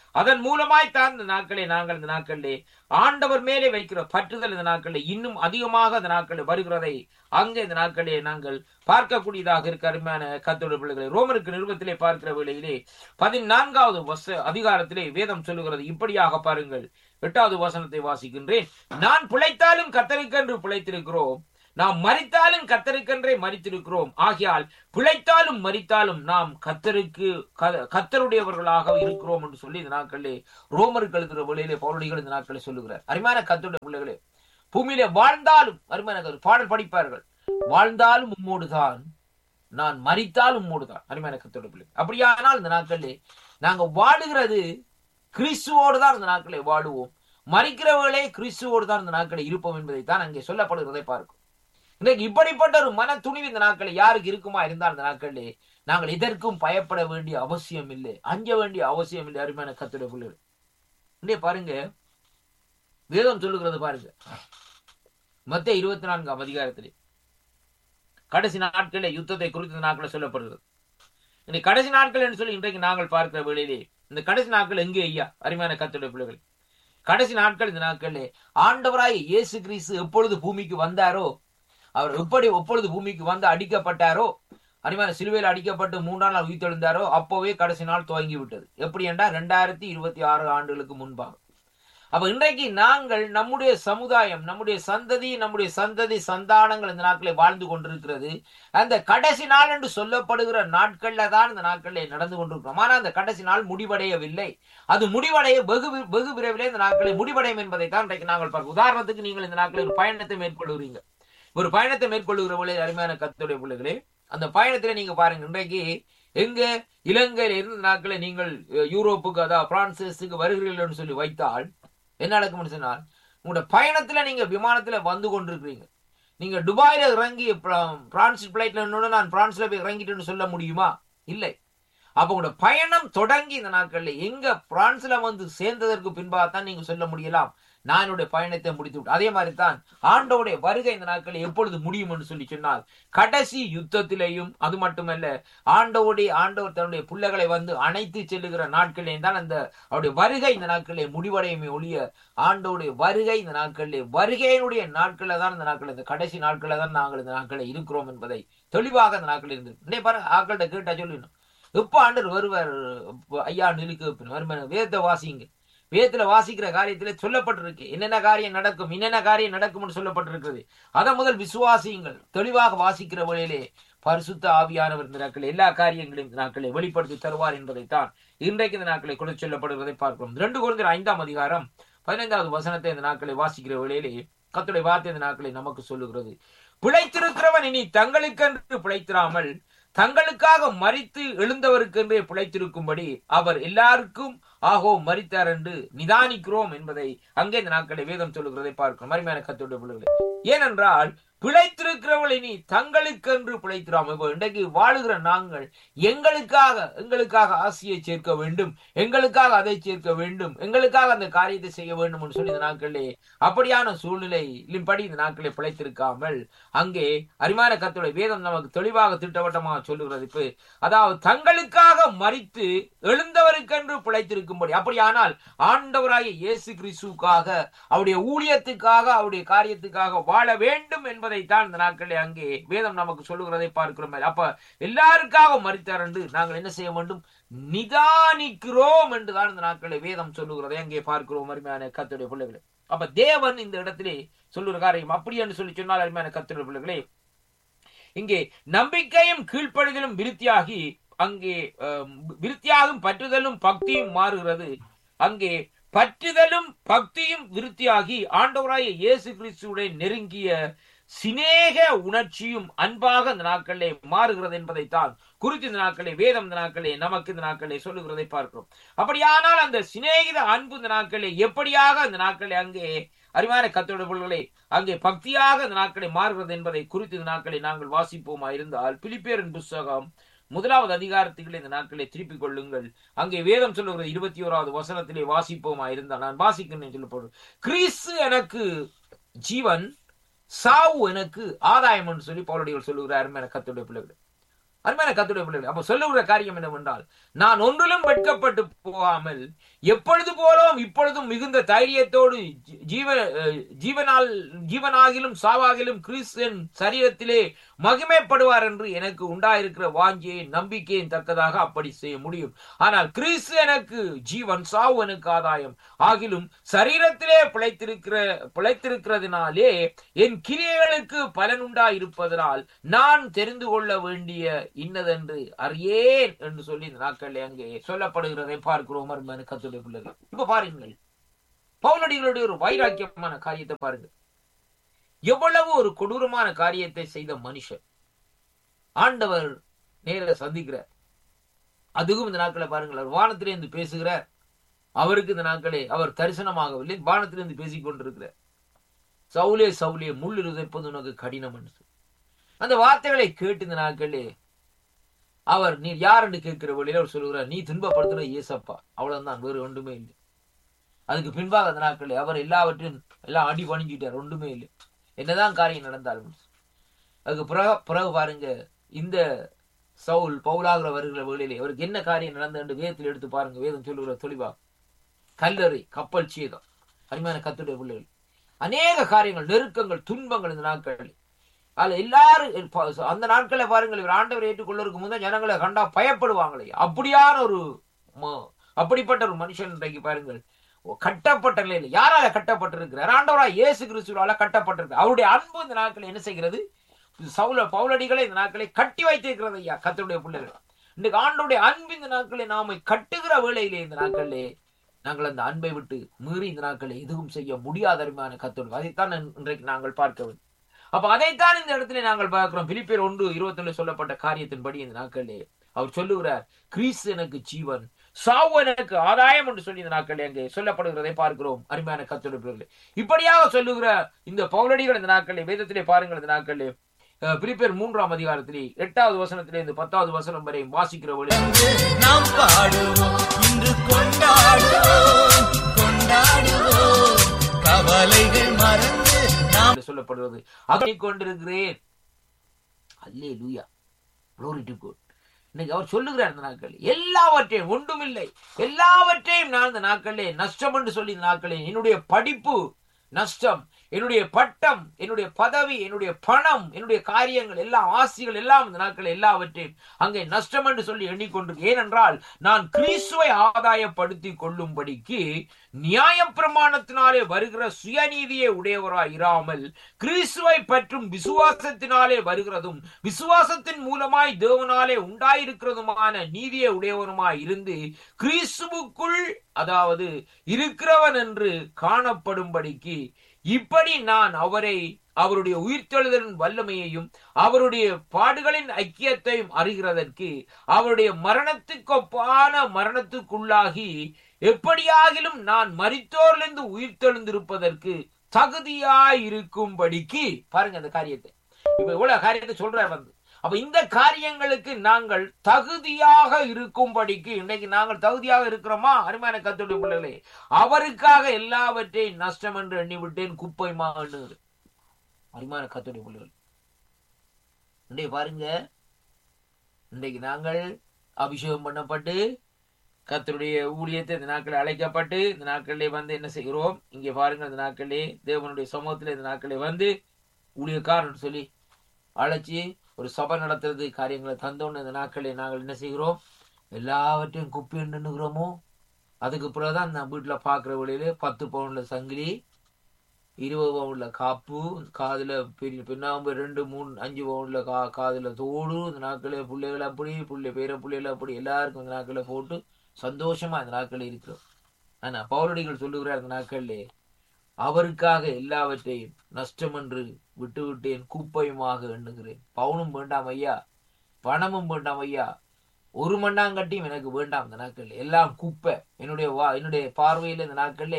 அதன் மூலமாய்த்தான் இந்த நாட்களே நாங்கள் இந்த நாட்களிலே ஆண்டவர் மேலே வைக்கிற பற்றுதல் இந்த நாட்களில் இன்னும் அதிகமாக இந்த நாட்களில் வருகிறதை அங்கே இந்த நாட்களிலே நாங்கள் பார்க்கக்கூடியதாக இருக்க அருமையான கத்தோட பிள்ளைகளை ரோமருக்கு நிருபத்திலே பார்க்கிற வேளையிலே பதினான்காவது வச அதிகாரத்திலே வேதம் சொல்லுகிறது இப்படியாக பாருங்கள் எட்டாவது வசனத்தை வாசிக்கின்றேன் நான் பிழைத்தாலும் கத்தருக்கென்று பிழைத்திருக்கிறோம் நாம் மறித்தாலும் கத்தருக்கென்றே மறித்திருக்கிறோம் ஆகையால் பிழைத்தாலும் மறித்தாலும் நாம் கத்தருக்கு க- கத்தருடையவர்களாக இருக்கிறோம் என்று சொல்லி இந்த நாட்களிலே ரோமருக்கு எழுதுகிற வழியிலே பௌரடிகள் இந்த நாட்களை சொல்லுகிறார் அருமையான கத்தருடைய பிள்ளைகளே பூமியிலே வாழ்ந்தாலும் அருமையான கரு- பாடல் படிப்பார்கள் வாழ்ந்தாலும் உம்மோடுதான் நான் மறித்தாலும் உம்மோடுதான் அருமையான கத்தருடைய பிள்ளை அப்படியானால் இந்த நாட்களிலே நாங்க வாழுகிறது கிறிஸ்துவோடு தான் இந்த நாட்களை வாழுவோம் மறிக்கிறவர்களே கிறிஸ்துவோடு தான் இந்த நாட்களை இருப்போம் என்பதை தான் அங்கே சொல்லப்படுகிறதை பார்க்கும் இன்றைக்கு இப்படிப்பட்ட ஒரு மன துணிவு இந்த நாட்களில் யாருக்கு இருக்குமா இருந்தால் இந்த நாட்களிலே நாங்கள் எதற்கும் பயப்பட வேண்டிய அவசியம் இல்லை அஞ்ச வேண்டிய அவசியம் இல்லை அருமையான கத்துடைய பிள்ளைகள் இன்றைய பாருங்க வேதம் சொல்லுகிறது பாருங்க மத்திய இருபத்தி நான்காம் அதிகாரத்திலே கடைசி நாட்களில் யுத்தத்தை குறித்து இந்த நாட்களில் சொல்லப்படுகிறது இந்த கடைசி நாட்கள் என்று சொல்லி இன்றைக்கு நாங்கள் பார்க்கிற வேளையிலே இந்த கடைசி நாட்கள் எங்கே ஐயா அருமையான கத்துடைய பிள்ளைகள் கடைசி நாட்கள் இந்த நாட்களிலே ஆண்டவராய் இயேசு கிறிஸ்து எப்பொழுது பூமிக்கு வந்தாரோ அவர் எப்படி எப்பொழுது பூமிக்கு வந்து அடிக்கப்பட்டாரோ அருமையான சிலுவையில் அடிக்கப்பட்டு மூன்றாம் நாள் உயிர்த்தெழுந்தாரோ அப்போவே கடைசி நாள் துவங்கி விட்டது எப்படி என்றால் ரெண்டாயிரத்தி இருபத்தி ஆறு ஆண்டுகளுக்கு முன்பாக அப்ப இன்றைக்கு நாங்கள் நம்முடைய சமுதாயம் நம்முடைய சந்ததி நம்முடைய சந்ததி சந்தானங்கள் இந்த நாட்களை வாழ்ந்து கொண்டிருக்கிறது அந்த கடைசி நாள் என்று சொல்லப்படுகிற நாட்கள்ல தான் இந்த நாட்களிலே நடந்து கொண்டிருக்கிறோம் ஆனால் அந்த கடைசி நாள் முடிவடையவில்லை அது முடிவடைய வெகு வி- வெகு விரைவிலே இந்த நாட்களை முடிவடையும் என்பதை தான் இன்றைக்கு நாங்கள் பார்க்கிறோம் உதாரணத்துக்கு நீங்கள் இந்த நாட்களில் ஒரு பயணத்தை மேற்கொள்கிறீங்க ஒரு பயணத்தை மேற்கொள்ளுகிற பொழுது அருமையான கத்துடைய பிள்ளைகளே அந்த பயணத்துல நீங்க பாருங்க இன்றைக்கு எங்க இலங்கையில இருந்த நாட்களை நீங்கள் அஹ், யூரோப்புக்கு அதாவது பிரான்சஸுக்கு வருகிறீர்கள் சொல்லி வைத்தால் என்ன நடக்கும்னு சொன்னால் உங்களோட பயணத்துல நீங்க விமானத்துல வந்து கொண்டிருக்கிறீங்க நீங்க துபாயில இறங்கி பிர- பிரான்ஸ் பிளைட்ல நின்னு நான் பிரான்ஸ்ல போய் இறங்கிட்டேன்னு சொல்ல முடியுமா இல்லை அப்ப உங்களோட பயணம் தொடங்கி இந்த நாட்கள்ல எங்க பிரான்ஸ்ல வந்து சேர்ந்ததற்கு பின்பாக தான் நீங்க சொல்ல முடியலாம் நான் என்னுடைய பயணத்தை முடித்து விட்டேன் அதே மாதிரி தான் ஆண்டோடைய வருகை இந்த நாட்களில் எப்பொழுது முடியும் என்று சொல்லி சொன்னால் கடைசி யுத்தத்திலேயும் அது மட்டுமல்ல ஆண்டோடைய ஆண்டவர் தன்னுடைய பிள்ளைகளை வந்து அணைத்து செல்லுகிற நாட்களிலே தான் அந்த அவருடைய வருகை இந்த நாட்களிலே முடிவடையுமே ஒழிய ஆண்டோடைய வருகை இந்த நாட்களிலே வருகையினுடைய நாட்களில் தான் இந்த நாட்கள் இந்த கடைசி நாட்களில் தான் நாங்கள் இந்த நாட்களில் இருக்கிறோம் என்பதை தெளிவாக இந்த நாட்களில் இருந்து இன்னே பாருங்க ஆக்கள்கிட்ட கேட்டா சொல்லணும் எப்ப ஆண்டர் வருவார் ஐயா நிலுக்கு வருமான வேதத்தை வாசிங்க வேதத்துல வாசிக்கிற காரியத்துல சொல்லப்பட்டிருக்கு என்னென்ன காரியம் நடக்கும் என்னென்ன காரியம் நடக்கும்னு சொல்லப்பட்டிருக்கிறது அதை முதல் விசுவாசியுங்கள் தெளிவாக வாசிக்கிற வழியிலே பரிசுத்த ஆவியானவர் இந்த நாட்கள் எல்லா காரியங்களையும் இந்த நாட்களை வெளிப்படுத்தி தருவார் என்பதைத்தான் இன்றைக்கு இந்த நாட்களை கொண்டு சொல்லப்படுவதை பார்க்கிறோம் ரெண்டு குழந்தை ஐந்தாம் அதிகாரம் பதினைந்தாவது வசனத்தை இந்த நாட்களை வாசிக்கிற வேளையிலே கத்துடைய வார்த்தை இந்த நாட்களை நமக்கு சொல்லுகிறது பிழைத்திருக்கிறவன் இனி தங்களுக்கென்று பிழைத்திராமல் தங்களுக்காக மறித்து எழுந்தவருக்கென்றே பிழைத்திருக்கும்படி அவர் எல்லாருக்கும் ஆகோ மறித்தார் என்று நிதானிக்கிறோம் என்பதை அங்கே இந்த நாட்களை வேதம் சொல்லுகிறதை பார்க்கிறோம் மறுமையான கத்தோடைய பிள்ளைகளே ஏனென்றால் பிழைத்திருக்கிறவள் இனி தங்களுக்கென்று பிழைத்திராம இப்போ இன்றைக்கு வாழுகிற நாங்கள் எங்களுக்காக எங்களுக்காக ஆசையை சேர்க்க வேண்டும் எங்களுக்காக அதை சேர்க்க வேண்டும் எங்களுக்காக அந்த காரியத்தை செய்ய வேண்டும் என்று சொல்லி இந்த நாட்களிலே அப்படியான சூழ்நிலையின்படி இந்த நாட்களை பிழைத்திருக்காமல் அங்கே அரிமான கத்தோட வேதம் நமக்கு தெளிவாக திட்டவட்டமாக சொல்லுகிறது இப்ப அதாவது தங்களுக்காக மறித்து எழுந்தவருக்கென்று பிழைத்திருக்கும்படி அப்படியானால் ஆண்டவராகிய இயேசு கிறிஸ்துக்காக அவருடைய ஊழியத்துக்காக அவருடைய காரியத்துக்காக வாழ வேண்டும் என்பதைத்தான் இந்த நாட்களில் அங்கே வேதம் நமக்கு சொல்லுகிறதை பார்க்கிறோம் அப்ப எல்லாருக்காக மறித்தார் என்று நாங்கள் என்ன செய்ய வேண்டும் நிதானிக்கிறோம் என்றுதான் இந்த நாட்களில் வேதம் சொல்லுகிறதை அங்கே பார்க்கிறோம் அருமையான கத்துடைய பிள்ளைகளே அப்ப தேவன் இந்த இடத்திலே சொல்லுகிற காரியம் அப்படி என்று சொல்லி சொன்னால் அருமையான கத்துடைய பிள்ளைகளே இங்கே நம்பிக்கையும் கீழ்ப்படுதலும் விருத்தியாகி அங்கே அஹ், விருத்தியாகும் பற்றுதலும் பக்தியும் மாறுகிறது அங்கே பற்றுதலும் பக்தியும் விருத்தியாகி ஆண்டவராய இயேசு கிறிஸ்துவுடைய நெருங்கிய சிநேக உணர்ச்சியும் அன்பாக இந்த நாட்களிலே மாறுகிறது என்பதைத்தான் குறித்து இந்த நாட்களே வேதம் இந்த நாட்களே நமக்கு இந்த நாட்களே சொல்லுகிறதை பார்க்கிறோம் அப்படியானால் அந்த சிநேகித அன்பு இந்த நாட்களே எப்படியாக இந்த நாட்களே அங்கே அறிவான கத்தோட பொருள்களை அங்கே பக்தியாக இந்த நாட்களை மாறுகிறது என்பதை குறித்து இந்த நாட்களை நாங்கள் வாசிப்போமா இருந்தால் பிலிப்பேரின் புஸ்தகம் முதலாவது அதிகாரத்துக்களை இந்த நாட்களை திருப்பிக் கொள்ளுங்கள் அங்கே வேதம் சொல்லுகிறது இருபத்தி ஓராவது வசனத்திலே வாசிப்போமா இருந்தால் நான் வாசிக்கிறேன் சொல்லப்படும் கிறிஸ்து எனக்கு ஜீவன் சாவு எனக்கு ஆதாயம் என்று சொல்லி பவுலடிகள் சொல்லுகிறார் என கத்துடைய பிள்ளைகள் அருமையான கத்துடைய பிள்ளைகள் அப்ப சொல்லுகிற காரியம் என்னவென்றால் நான் ஒன்றிலும் வெட்கப்பட்டு போகாமல் எப்பொழுது போலும் இப்பொழுதும் மிகுந்த தைரியத்தோடு ஜீ- ஜீவ அஹ், ஜீவனால் ஜீவனாகிலும் சாவாகிலும் கிறிஸ்தன் சரீரத்திலே மகிமைப்படுவார் என்று எனக்கு உண்டாயிருக்கிற வாஞ்சியை நம்பிக்கையின் தக்கதாக அப்படி செய்ய முடியும் ஆனால் கிறிஸ்து எனக்கு ஜீவன் சாவு எனக்கு ஆதாயம் ஆகிலும் சரீரத்திலே பிழைத்திருக்கிற பிழைத்திருக்கிறதுனாலே என் கிரியைகளுக்கு பலன் உண்டாயிருப்பதனால் நான் தெரிந்து கொள்ள வேண்டிய இன்னதென்று அறியேன் என்று சொல்லி இந்த நாட்களில் அங்கே சொல்லப்படுகிறதை பார்க்கிறோம் அருமையான கத்துடைய பிள்ளைகள் இப்ப பாருங்கள் பவுலடிகளுடைய ஒரு வைராக்கியமான காரியத்தை பாருங்க எவ்வளவு ஒரு கொடூரமான காரியத்தை செய்த மனுஷன் ஆண்டவர் நேர சந்திக்கிறார் அதுவும் இந்த நாட்களை பாருங்கள் அவர் வானத்திலிருந்து பேசுகிறார் அவருக்கு இந்த நாட்களே அவர் தரிசனமாகவில்லை வானத்திலிருந்து பேசிக் கொண்டிருக்கிறார் சவுலே சவுலே முள் இருதைப்பது உனக்கு கடினம் என்று சொல்லி. அந்த வார்த்தைகளை கேட்டு இந்த நாட்களே அவர் நீ யார் என்று கேட்கிற வழியில அவர் சொல்லுகிறார் நீ துன்பப்படுத்துற இயேசப்பா அவ்வளவுதான் வேறு ஒன்றுமே இல்லை அதுக்கு பின்பாக அந்த நாட்களே அவர் எல்லாவற்றையும் எல்லாம் அடி பணிஞ்சிட்டார் ஒன்றுமே இல்லை என்னதான் காரியம் நடந்தாலும் அதுக்கு பிறகு பிறகு பாருங்க இந்த சவுல் பவுலாகிற வருகிற வேளையிலே அவருக்கு என்ன காரியம் நடந்தது என்று வேதத்தில் எடுத்து பாருங்க வேதம் சொல்லுகிற தெளிவா கல்லறை கப்பல் சேதம் அருமையான கத்துடைய பிள்ளைகள் அநேக காரியங்கள் நெருக்கங்கள் துன்பங்கள் இந்த நாட்களில் அதுல எல்லாரும் இப்ப அந்த நாட்களை பாருங்கள் இவர் ஆண்டவரை ஏற்றுக்கொள்ளருக்கு முந்தைய ஜனங்களை கண்டா பயப்படுவாங்களே அப்படியான ஒரு ம- அப்படிப்பட்ட ஒரு மனுஷன் இன்றைக்கு பாருங்கள் ஓ, கட்டப்பட்ட நிலையில் யாரால கட்டப்பட்டிருக்கிறார் ஆண்டவரா இயேசு கிறிஸ்துவால கட்டப்பட்டிருக்கு அவருடைய அன்பு இந்த நாட்களை என்ன செய்கிறது சவுல பவுலடிகளை இந்த நாட்களை கட்டி வைத்திருக்கிறது ஐயா கத்தருடைய பிள்ளைகள் இன்னைக்கு ஆண்டோடைய அன்பு இந்த நாட்களை நாம கட்டுகிற வேளையிலே இந்த நாட்களிலே நாங்கள் அந்த அன்பை விட்டு மீறி இந்த நாட்களை எதுவும் செய்ய முடியாத அருமையான கத்தோடு அதைத்தான் இன்றைக்கு நாங்கள் பார்க்க வேண்டும் அப்ப அதைத்தான் இந்த இடத்துல நாங்கள் பார்க்கிறோம் பிலிப்பியர் ஒன்று இருபத்தி சொல்லப்பட்ட காரியத்தின்படி இந்த நாட்களிலே அவர் சொல்லுகிறார் கிறிஸ்து எனக்கு ஜீவன் சாவு எனக்கு ஆதாயம் என்று சொல்லி இந்த நாட்களில் அங்கே சொல்லப்படுகிறதை பார்க்கிறோம் அருமையான கத்தோடு இப்படியாக சொல்லுகிற இந்த பௌலடிகள் இந்த நாட்களில் வேதத்திலே பாருங்கள் இந்த நாட்களிலே அஹ், பிலிப்பியர் மூன்றாம் அதிகாரத்திலே எட்டாவது வசனத்திலே இந்த பத்தாவது வசனம் வரை வாசிக்கிற வழி நாம் பாடுவோம் இன்று கொண்டாடுவோம் கொண்டாடுவோம் கவலைகள் மறந்து நாம் என்று சொல்லப்படுவது அதை கொண்டிருக்கிறேன் அல்லே லூயா Glory to God. இன்னைக்கு அவர் சொல்லுகிறார் இந்த நாட்கள் எல்லாவற்றையும் ஒன்றுமில்லை எல்லாவற்றையும் நான் இந்த நாட்களே நஷ்டம் என்று சொல்லி இந்த நாட்களே என்னுடைய படிப்பு நஷ்டம் என்னுடைய பட்டம் என்னுடைய பதவி என்னுடைய பணம் என்னுடைய காரியங்கள் எல்லா ஆசிகள் எல்லாம் இந்த நாட்கள் எல்லாவற்றையும் அங்கே நஷ்டம் என்று சொல்லி எண்ணிக்கொண்டு ஏனென்றால் நான் கிறிஸ்துவை ஆதாயப்படுத்தி கொள்ளும்படிக்கு நியாயப்பிரமாணத்தினாலே வருகிற சுயநீதியை உடையவராய் இராமல் கிறிஸ்துவை பற்றும் விசுவாசத்தினாலே வருகிறதும் விசுவாசத்தின் மூலமாய் தேவனாலே உண்டாயிருக்கிறதுமான நீதியை உடையவருமாய் இருந்து கிறிஸ்துவுக்குள் அதாவது இருக்கிறவன் என்று காணப்படும்படிக்கு இப்படி நான் அவரை அவருடைய உயிர்த்தெழுதலின் வல்லமையையும் அவருடைய பாடுகளின் ஐக்கியத்தையும் அறிகிறதற்கு அவருடைய மரணத்துக்கொப்பான மரணத்துக்குள்ளாகி எப்படியாகிலும் நான் மரித்தோரிலிருந்து உயிர்த்தெழுந்திருப்பதற்கு தகுதியாயிருக்கும்படிக்கு பாருங்க அந்த காரியத்தை இப்ப இவ்வளவு காரியத்தை சொல்றார் வந்து அப்ப இந்த காரியங்களுக்கு நாங்கள் தகுதியாக இருக்கும்படிக்கு இன்னைக்கு நாங்கள் தகுதியாக இருக்கிறோமா அருமையான கத்துடைய பிள்ளைகளே அவருக்காக எல்லாவற்றையும் நஷ்டம் என்று எண்ணிவிட்டேன் குப்பைமா எண்ணுகிறது அருமையான கத்துடைய பிள்ளைகள் இன்றைக்கு பாருங்க இன்றைக்கு நாங்கள் அபிஷேகம் பண்ணப்பட்டு கர்த்தருடைய ஊழியத்தை இந்த நாட்களில் அழைக்கப்பட்டு இந்த நாட்களிலே வந்து என்ன செய்கிறோம் இங்கே பாருங்க இந்த நாட்களிலே தேவனுடைய சமூகத்தில் இந்த நாட்களிலே வந்து ஊழியக்காரன் சொல்லி அழைச்சி ஒரு சபை நடத்துறது காரியங்களை தந்தோன்னு இந்த நாட்களில் நாங்கள் என்ன செய்கிறோம் எல்லாவற்றையும் குப்பி எண்ணுகிறோமோ அதுக்கு பிறகுதான் நான் வீட்டில் பார்க்குற வழியில பத்து பவுன்ல சங்கிலி இருபது பவுன்ல காப்பு காதுல பெரிய பின்னாம்பு ரெண்டு மூணு அஞ்சு பவுன்ல கா காதுல தோடு இந்த நாட்களில் பிள்ளைகள் அப்படி பிள்ளை பேர பிள்ளைகள் அப்படி எல்லாருக்கும் இந்த நாட்களில் போட்டு சந்தோஷமா இந்த நாட்களில் இருக்கிறோம் ஆனா பௌரடிகள் சொல்லுகிறார் இந்த நாட்களிலே அவருக்காக எல்லாவற்றையும் நஷ்டம் என்று விட்டு விட்டேன் குப்பையுமாக எண்ணுகிறேன் பவுனும் வேண்டாம் ஐயா பணமும் வேண்டாம் ஐயா ஒரு மண்ணாங்கட்டியும் எனக்கு வேண்டாம் இந்த நாட்கள் எல்லாம் குப்பை என்னுடைய வா என்னுடைய பார்வையில் இந்த நாட்களிலே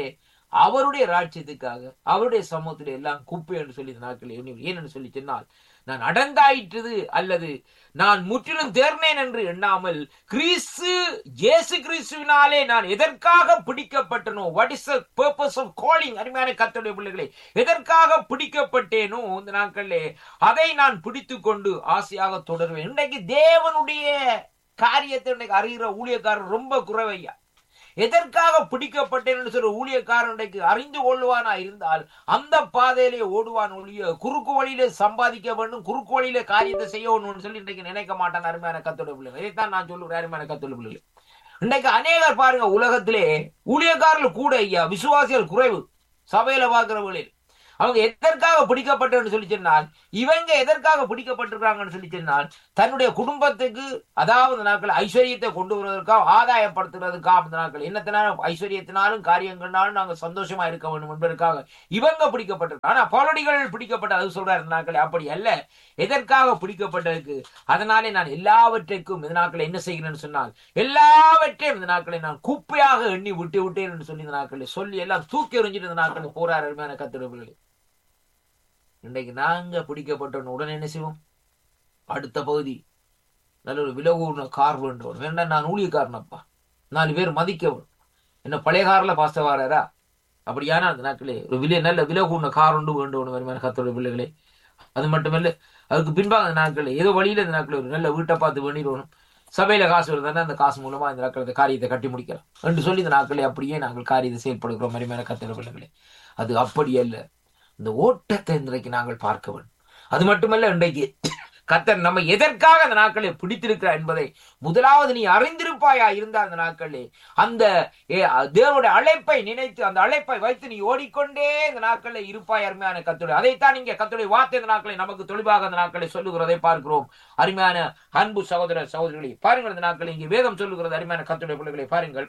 அவருடைய ராஜ்யத்துக்காக அவருடைய சமூகத்தில் எல்லாம் குப்பை என்று சொல்லி இந்த நாட்கள் எண்ணி ஏனென்று சொல்லி சொன்னால் நான் அடங்காயிற்றது அல்லது நான் முற்றிலும் தேர்னேன் என்று எண்ணாமல் கிறிஸ்து இயேசு கிறிஸ்துவினாலே நான் எதற்காக பிடிக்கப்பட்டனோ what is purpose of calling அருமையான கத்தோடைய பிள்ளைகளே எதற்காக பிடிக்கப்பட்டேனோ இந்த நாட்களிலே அதை நான் பிடித்து கொண்டு ஆசையாக தொடருவேன் இன்றைக்கு தேவனுடைய காரியத்தை இன்னைக்கு அறிகிற ஊழியக்காரர் ரொம்ப குறைவையா எதற்காக பிடிக்கப்பட்டேன் என்று சொல்ற ஊழியக்காரன் இன்றைக்கு அறிந்து கொள்வானா இருந்தால் அந்த பாதையிலே ஓடுவான் ஒழிய குறுக்கு வழியிலே சம்பாதிக்க வேண்டும் குறுக்கு வழியிலே காரியத்தை செய்ய வேணும்னு சொல்லி இன்றைக்கு நினைக்க மாட்டான் அருமையான கத்தோட பிள்ளைகள் இதைத்தான் நான் சொல்லுகிறேன் அருமையான கத்தோட பிள்ளைகள் இன்றைக்கு அநேகர் பாருங்க உலகத்திலே ஊழியக்காரர்கள் கூட ஐயா விசுவாசிகள் குறைவு சபையில பார்க்கிறவங்களில் அவங்க எதற்காக பிடிக்கப்பட்டன்னு சொல்லி சொன்னால் இவங்க எதற்காக பிடிக்கப்பட்டிருக்காங்கன்னு சொல்லி சொன்னால் தன்னுடைய குடும்பத்துக்கு அதாவது நாட்கள் ஐஸ்வர்யத்தை கொண்டு வருவதற்காக ஆதாயப்படுத்துறதுக்காக அந்த நாட்கள் என்னத்தினாலும் ஐஸ்வர்யத்தினாலும் காரியங்கள்னாலும் நாங்க சந்தோஷமா இருக்க வேண்டும் என்பதற்காக இவங்க பிடிக்கப்பட்டிருக்காங்க ஆனா பலடிகள் பிடிக்கப்பட்ட அது சொல்றாரு இந்த நாட்கள் அப்படி அல்ல எதற்காக பிடிக்கப்பட்டதுக்கு அதனாலே நான் எல்லாவற்றைக்கும் இந்த நாட்களை என்ன செய்கிறேன்னு சொன்னால் எல்லாவற்றையும் இந்த நாட்களை நான் குப்பையாக எண்ணி விட்டு விட்டேன் என்று சொல்லி இந்த நாட்களை சொல்லி எல்லாம் தூக்கி எறிஞ்சிட்டு இந்த நாட்கள் போறாரு அருமையான கத்திரவர்களே இன்றைக்கு நாங்க பிடிக்கப்பட்டோன்னு உடனே என்ன செய்வோம் அடுத்த பகுதி நல்ல ஒரு விலகுன கார் வேண்டும் வேண்டாம் நான் ஊழியக்காரனப்பா நாலு பேர் மதிக்கவும் என்ன பழைய கார்ல பாஸ்த வாராரா அப்படியான அந்த நாட்களே ஒரு விலை நல்ல விலகுன கார் உண்டு வேண்டும் வருமான கத்தோட பிள்ளைகளே அது மட்டுமல்ல அதுக்கு பின்பாக அந்த நாட்கள் ஏதோ வழியில இந்த நாட்கள் ஒரு நல்ல வீட்டை பார்த்து வேண்டிடணும் சபையில காசு வருதுன்னா அந்த காசு மூலமா இந்த நாட்கள் அந்த காரியத்தை கட்டி முடிக்கலாம் என்று சொல்லி இந்த நாட்களை அப்படியே நாங்கள் காரியத்தை செயல்படுகிறோம் மரிமையான கத்தோட பிள்ளைகளே அது அப்படி அல்ல இந்த ஓட்டத்தை இன்றைக்கு நாங்கள் பார்க்க வேண்டும் அது மட்டுமல்ல இன்றைக்கு கத்தர் நம்ம எதற்காக அந்த நாட்களை பிடித்திருக்கிறார் என்பதை முதலாவது நீ அறிந்திருப்பாயா இருந்த அந்த நாட்களே அந்த ஏ, தேவனுடைய அழைப்பை நினைத்து அந்த அழைப்பை வைத்து நீ ஓடிக்கொண்டே இந்த நாட்களில் இருப்பாய் அருமையான கத்துடைய அதைத்தான் இங்கே கத்துடைய வார்த்தை இந்த நாட்களை நமக்கு தெளிவாக அந்த நாட்களை சொல்லுகிறதை பார்க்கிறோம் அருமையான அன்பு சகோதர சகோதரிகளை பாருங்கள் இந்த நாட்களை இங்கே வேதம் சொல்லுகிறது அருமையான கத்துடைய பிள்ளைகளை பாருங்கள்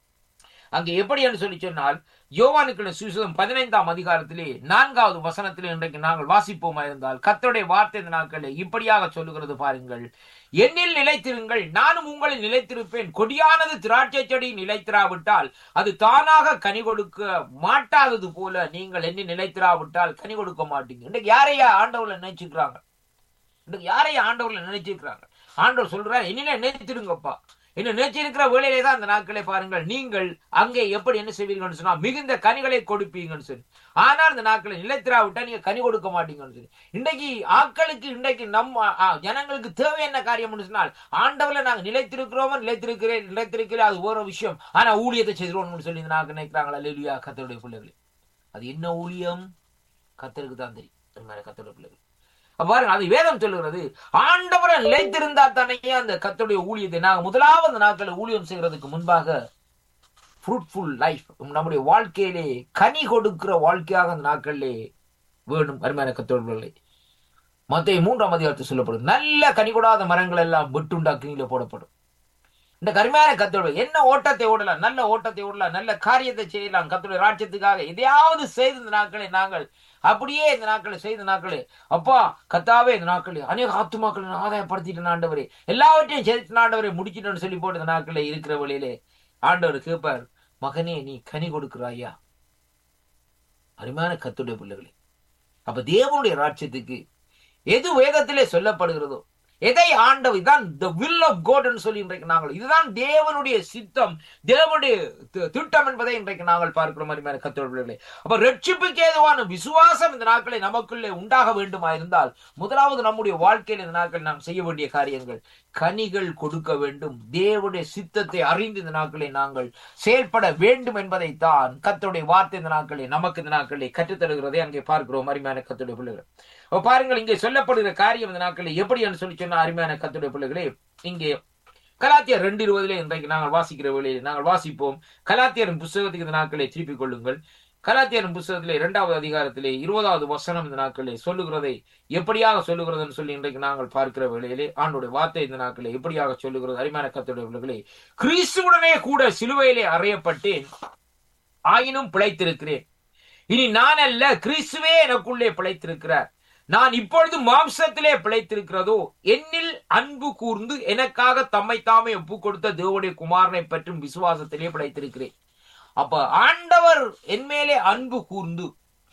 அங்கே எப்படி என்று சொல்லி சொன்னால் யோவானுக்கு சுவிசேஷம் பதினைந்தாம் அதிகாரத்திலே நான்காவது வசனத்திலே இன்றைக்கு நாங்கள் வாசிப்போமா இருந்தால் கர்த்தருடைய வார்த்தை இந்த நாட்களில் இப்படியாக சொல்லுகிறது பாருங்கள் என்னில் நிலைத்திருங்கள் நானும் உங்களில் நிலைத்திருப்பேன் கொடியானது திராட்சை செடி நிலைத்திராவிட்டால் அது தானாக கனி கொடுக்க மாட்டாதது போல நீங்கள் என்னில் நிலைத்திராவிட்டால் கனி கொடுக்க மாட்டீங்க இன்றைக்கு யாரையா ஆண்டவர்ல நினைச்சுக்கிறாங்க இன்றைக்கு யாரையா ஆண்டவர்ல நினைச்சிருக்கிறாங்க ஆண்டவர் சொல்றார் என்னில நினைத்திருங்கப்பா என்ன நினைச்சிருக்கிற வேலையிலே தான் அந்த நாட்களை பாருங்கள் நீங்கள் அங்கே எப்படி என்ன செய்வீங்கன்னு சொன்னா மிகுந்த கனிகளை கொடுப்பீங்கன்னு சொல்லி ஆனால் இந்த நாட்களை நிலைத்திராவிட்டா நீங்க கனி கொடுக்க மாட்டீங்கன்னு சொல்லி இன்றைக்கு ஆட்களுக்கு இன்றைக்கு நம்ம ஆ, ஜனங்களுக்கு தேவை என்ன காரியம்னு சொன்னால் ஆண்டவர்ல நாங்க நிலைத்திருக்கிறோமோ நிலைத்திருக்கிறேன் நிலைத்திருக்கிறேன் அது ஒரு விஷயம் ஆனா ஊழியத்தை செய்கிறோம்னு சொல்லி இந்த நாக்கு நினைக்கிறாங்களா இல்லையா கத்தருடைய பிள்ளைகளே அது என்ன ஊழியம் கத்தருக்கு தான் தெரியும் அது மாதிரி கத்தருடைய பிள்ளைகள் அப்ப பாருங்க அது வேதம் சொல்லுகிறது ஆண்டவரை நிலைத்திருந்தா தானே அந்த கத்தருடைய ஊழியத்தை நாங்க முதலாவது நாட்களில் ஊழியம் செய்யறதுக்கு முன்பாக ஃப்ரூட்ஃபுல் லைஃப் நம்முடைய வாழ்க்கையிலே கனி கொடுக்கிற வாழ்க்கையாக அந்த நாட்களிலே வேணும் அருமையான கத்தோடுகளை மத்திய மூன்றாம் அதிகாரத்தில் சொல்லப்படும் நல்ல கனி கொடாத மரங்கள் எல்லாம் வெட்டுண்டா கீழே போடப்படும் இந்த கருமையான கத்தோடு என்ன ஓட்டத்தை ஓடலாம் நல்ல ஓட்டத்தை ஓடலாம் நல்ல காரியத்தை செய்யலாம் கத்தோடைய ராஜ்யத்துக்காக எதையாவது செய்து இந்த நாட்களை நாங்கள் அப்படியே இந்த நாட்களை செய்த நாட்களே அப்பா கத்தாவே இந்த நாட்களே அநேக ஆத்துமாக்களை நான் ஆதாயப்படுத்திட்டு ஆண்டவரே எல்லாவற்றையும் சேர்த்து ஆண்டவரை முடிச்சிட்டோன்னு சொல்லி போட்டு இந்த நாட்களே இருக்கிற வழியிலே ஆண்டவர் கேட்பார் மகனே நீ கனி கொடுக்கிறாயா அருமையான கத்துடைய பிள்ளைகளே அப்ப தேவனுடைய ராட்சியத்துக்கு எது வேதத்திலே சொல்லப்படுகிறதோ எதை ஆண்டவர் இதான் the will of God என்று சொல்லி இன்றைக்கு நாங்கள் இதுதான் தேவனுடைய சித்தம் தேவனுடைய தி- திட்டம் என்பதை இன்றைக்கு நாங்கள் பார்க்கிறோம் அருமையான கத்தோட பிள்ளைகளே அப்ப ரட்சிப்புக்கு ஏதுவான விசுவாசம் இந்த நாட்களை நமக்குள்ளே உண்டாக வேண்டுமா இருந்தால் முதலாவது நம்முடைய வாழ்க்கையில் இந்த நாட்கள் நாம் செய்ய வேண்டிய காரியங்கள் கனிகள் கொடுக்க வேண்டும் தேவனுடைய சித்தத்தை அறிந்து இந்த நாட்களை நாங்கள் செயல்பட வேண்டும் என்பதைத்தான் கத்தோடைய வார்த்தை இந்த நாட்களை நமக்கு இந்த நாட்களை கற்றுத்தருகிறதை அங்கே பார்க்கிறோம் அருமையான கத்தோடைய பிள்ளைகள் அப்ப பாருங்கள் இங்கே சொல்லப்படுகிற காரியம் இந்த நாட்களில் எப்படி என்று சொல்லி சொன்ன அருமையான கத்துடைய பிள்ளைகளே இங்கே கலாத்தியர் ரெண்டு இருபதிலே இன்றைக்கு நாங்கள் வாசிக்கிற வேளையில் நாங்கள் வாசிப்போம் கலாத்தியரின் புஸ்தகத்துக்கு இந்த நாட்களை திருப்பிக் கொள்ளுங்கள் கலாத்தியரின் புஸ்தகத்திலே இரண்டாவது அதிகாரத்திலே இருபதாவது வசனம் இந்த நாட்களே சொல்லுகிறதை எப்படியாக சொல்லுகிறதுன்னு சொல்லி இன்றைக்கு நாங்கள் பார்க்கிற வேளையிலே ஆண்டுடைய வார்த்தை இந்த நாட்களே எப்படியாக சொல்லுகிறது அருமையான கத்துடைய பிள்ளைகளே கிறிஸ்துவுடனே கூட சிலுவையிலே அறையப்பட்டேன் ஆயினும் பிழைத்திருக்கிறேன் இனி நான் அல்ல கிறிஸ்துவே எனக்குள்ளே பிழைத்திருக்கிறார் நான் இப்பொழுது மாம்சத்திலே பிழைத்திருக்கிறதோ என்னில் அன்பு கூர்ந்து எனக்காக தம்மை தாமே ஒப்பு கொடுத்த தேவனுடைய குமாரனை பற்றும் விசுவாசத்திலே பிழைத்திருக்கிறேன் அப்ப ஆண்டவர் என் மேலே அன்பு கூர்ந்து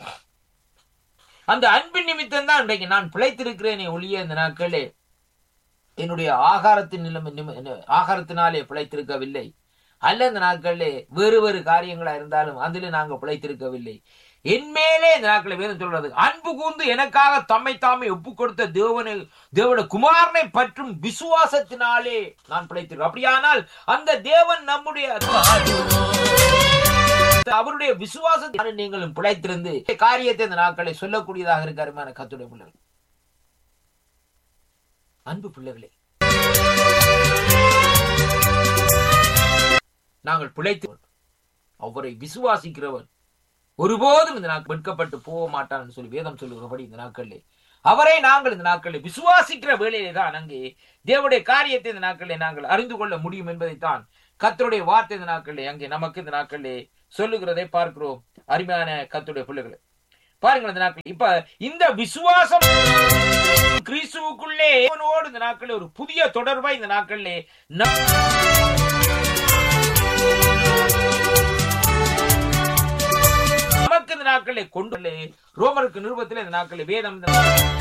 அந்த அன்பின் நிமித்தம் தான் இன்றைக்கு நான் பிழைத்திருக்கிறேனே ஒழிய இந்த நாட்களே என்னுடைய ஆகாரத்தின் நிலைமை நிம- ஆகாரத்தினாலே பிழைத்திருக்கவில்லை அல்ல இந்த நாட்களிலே வேறு வேறு காரியங்களா இருந்தாலும் அதிலே நாங்கள் பிழைத்திருக்கவில்லை என் மேலே இந்த நாட்களை வேதம் சொல்றது அன்பு கூர்ந்து எனக்காக தம்மை தாமே ஒப்பு கொடுத்த தேவனை தேவனுடைய குமாரனை பற்றும் விசுவாசத்தினாலே நான் பிழைத்திருக்கேன் அப்படியானால் அந்த தேவன் நம்முடைய அவருடைய விசுவாசத்தை நீங்களும் பிழைத்திருந்து காரியத்தை இந்த நாட்களை சொல்லக்கூடியதாக இருக்க அருமையான கத்துடைய பிள்ளைகள் அன்பு பிள்ளைகளே நாங்கள் பிழைத்து அவரை விசுவாசிக்கிறவன் ஒருபோதும் இந்த நாட்கள் வெட்கப்பட்டு போக மாட்டான்னு சொல்லி வேதம் சொல்லுகிறபடி இந்த நாட்களிலே அவரை நாங்கள் இந்த நாட்களில் விசுவாசிக்கிற வேளையிலே தான் அங்கே தேவனுடைய காரியத்தை இந்த நாட்களிலே நாங்கள் அறிந்து கொள்ள முடியும் என்பதைத்தான் கர்த்தருடைய வார்த்தை இந்த நாட்களிலே அங்கே நமக்கு இந்த நாட்களிலே சொல்லுகிறதை பார்க்கிறோம் அருமையான கர்த்தருடைய பிள்ளைகளை பாருங்கள் இந்த நாட்கள் இப்ப இந்த விசுவாசம் கிறிஸ்துவுக்குள்ளே தேவனோடு இந்த நாட்களில் ஒரு புதிய தொடர்பை இந்த நாட்களிலே நம்- நமக்கு இந்த நாட்களை கொண்டு ரோமருக்கு நிருபத்தில் இந்த நாட்களில் வேதம் இந்த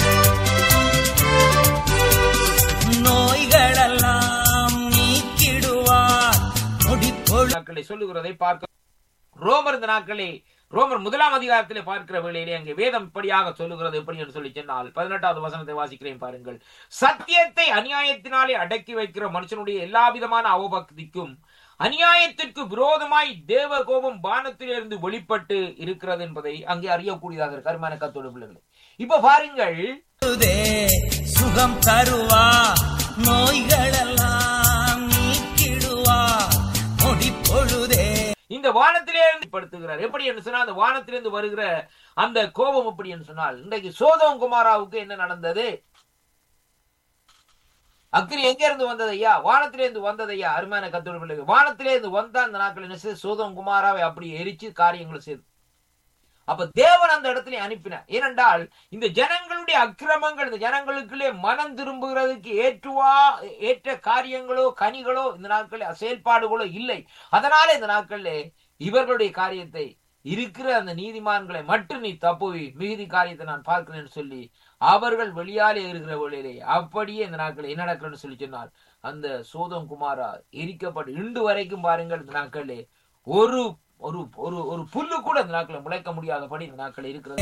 நோய்களெல்லாம் நீக்கிடுவார் நொடிப்பொழு நாட்களை சொல்லுகிறதை பார்க்க ரோமர் இந்த நாட்களே ரோமர் முதலாம் அதிகாரத்திலே பார்க்கிற வேளையிலே அங்கே வேதம் இப்படியாக சொல்லுகிறது எப்படி என்று சொல்லி சொன்னால் பதினெட்டாவது வசனத்தை வாசிக்கிறேன் பாருங்கள் சத்தியத்தை அநியாயத்தினாலே அடக்கி வைக்கிற மனுஷனுடைய எல்லா விதமான அவபக்திக்கும் அநியாயத்திற்கு விரோதமாய் தேவ கோபம் வானத்திலிருந்து வெளிப்பட்டு இருக்கிறது என்பதை அங்கே அறியக்கூடியதாக இருக்கு அருமையான கத்தோடு பிள்ளைகளே இப்ப பாருங்கள் பொழுதே சுகம் தருவா நோய்களெல்லாம் நீக்கிடுவா நொடி பொழுதே இந்த வானத்திலே இருந்து படுத்துகிறார் எப்படி என்று சொன்னால் அந்த வானத்திலிருந்து வருகிற அந்த கோபம் எப்படி என்று சொன்னால் இன்றைக்கு சோதம் குமாராவுக்கு என்ன நடந்தது அக்னி எங்க இருந்து வந்தது ஐயா வானத்திலே இருந்து வந்தது ஐயா அருமையான கத்தோடு பிள்ளைகள் வானத்திலே இருந்து வந்தா அந்த நாட்கள் என்ன செய்து சோதம் குமாராவை அப்படி எரிச்சு காரியங்களை செய்து அப்ப தேவன் அந்த இடத்துல அனுப்பினார் ஏனென்றால் இந்த ஜனங்களுடைய அக்கிரமங்கள் இந்த ஜனங்களுக்குள்ளே மனம் திரும்புகிறதுக்கு ஏற்றுவா ஏற்ற காரியங்களோ கனிகளோ இந்த நாட்களில் செயல்பாடுகளோ இல்லை அதனால இந்த நாட்களிலே இவர்களுடைய காரியத்தை இருக்கிற அந்த நீதிமான்களை மட்டும் நீ தப்புவி மிகுதி காரியத்தை நான் பார்க்கிறேன்னு சொல்லி அவர்கள் வெளியாலே இருக்கிற வழியிலே அப்படியே இந்த நாட்கள் என்ன நடக்கிறன்னு சொல்லி சொன்னால் அந்த சோதம் குமாரா எரிக்கப்பட்டு இன்று வரைக்கும் பாருங்கள் இந்த நாட்களிலே ஒரு ஒரு ஒரு ஒரு புல்லு கூட இந்த நாட்களை முளைக்க முடியாதபடி இந்த நாட்கள் இருக்கிறது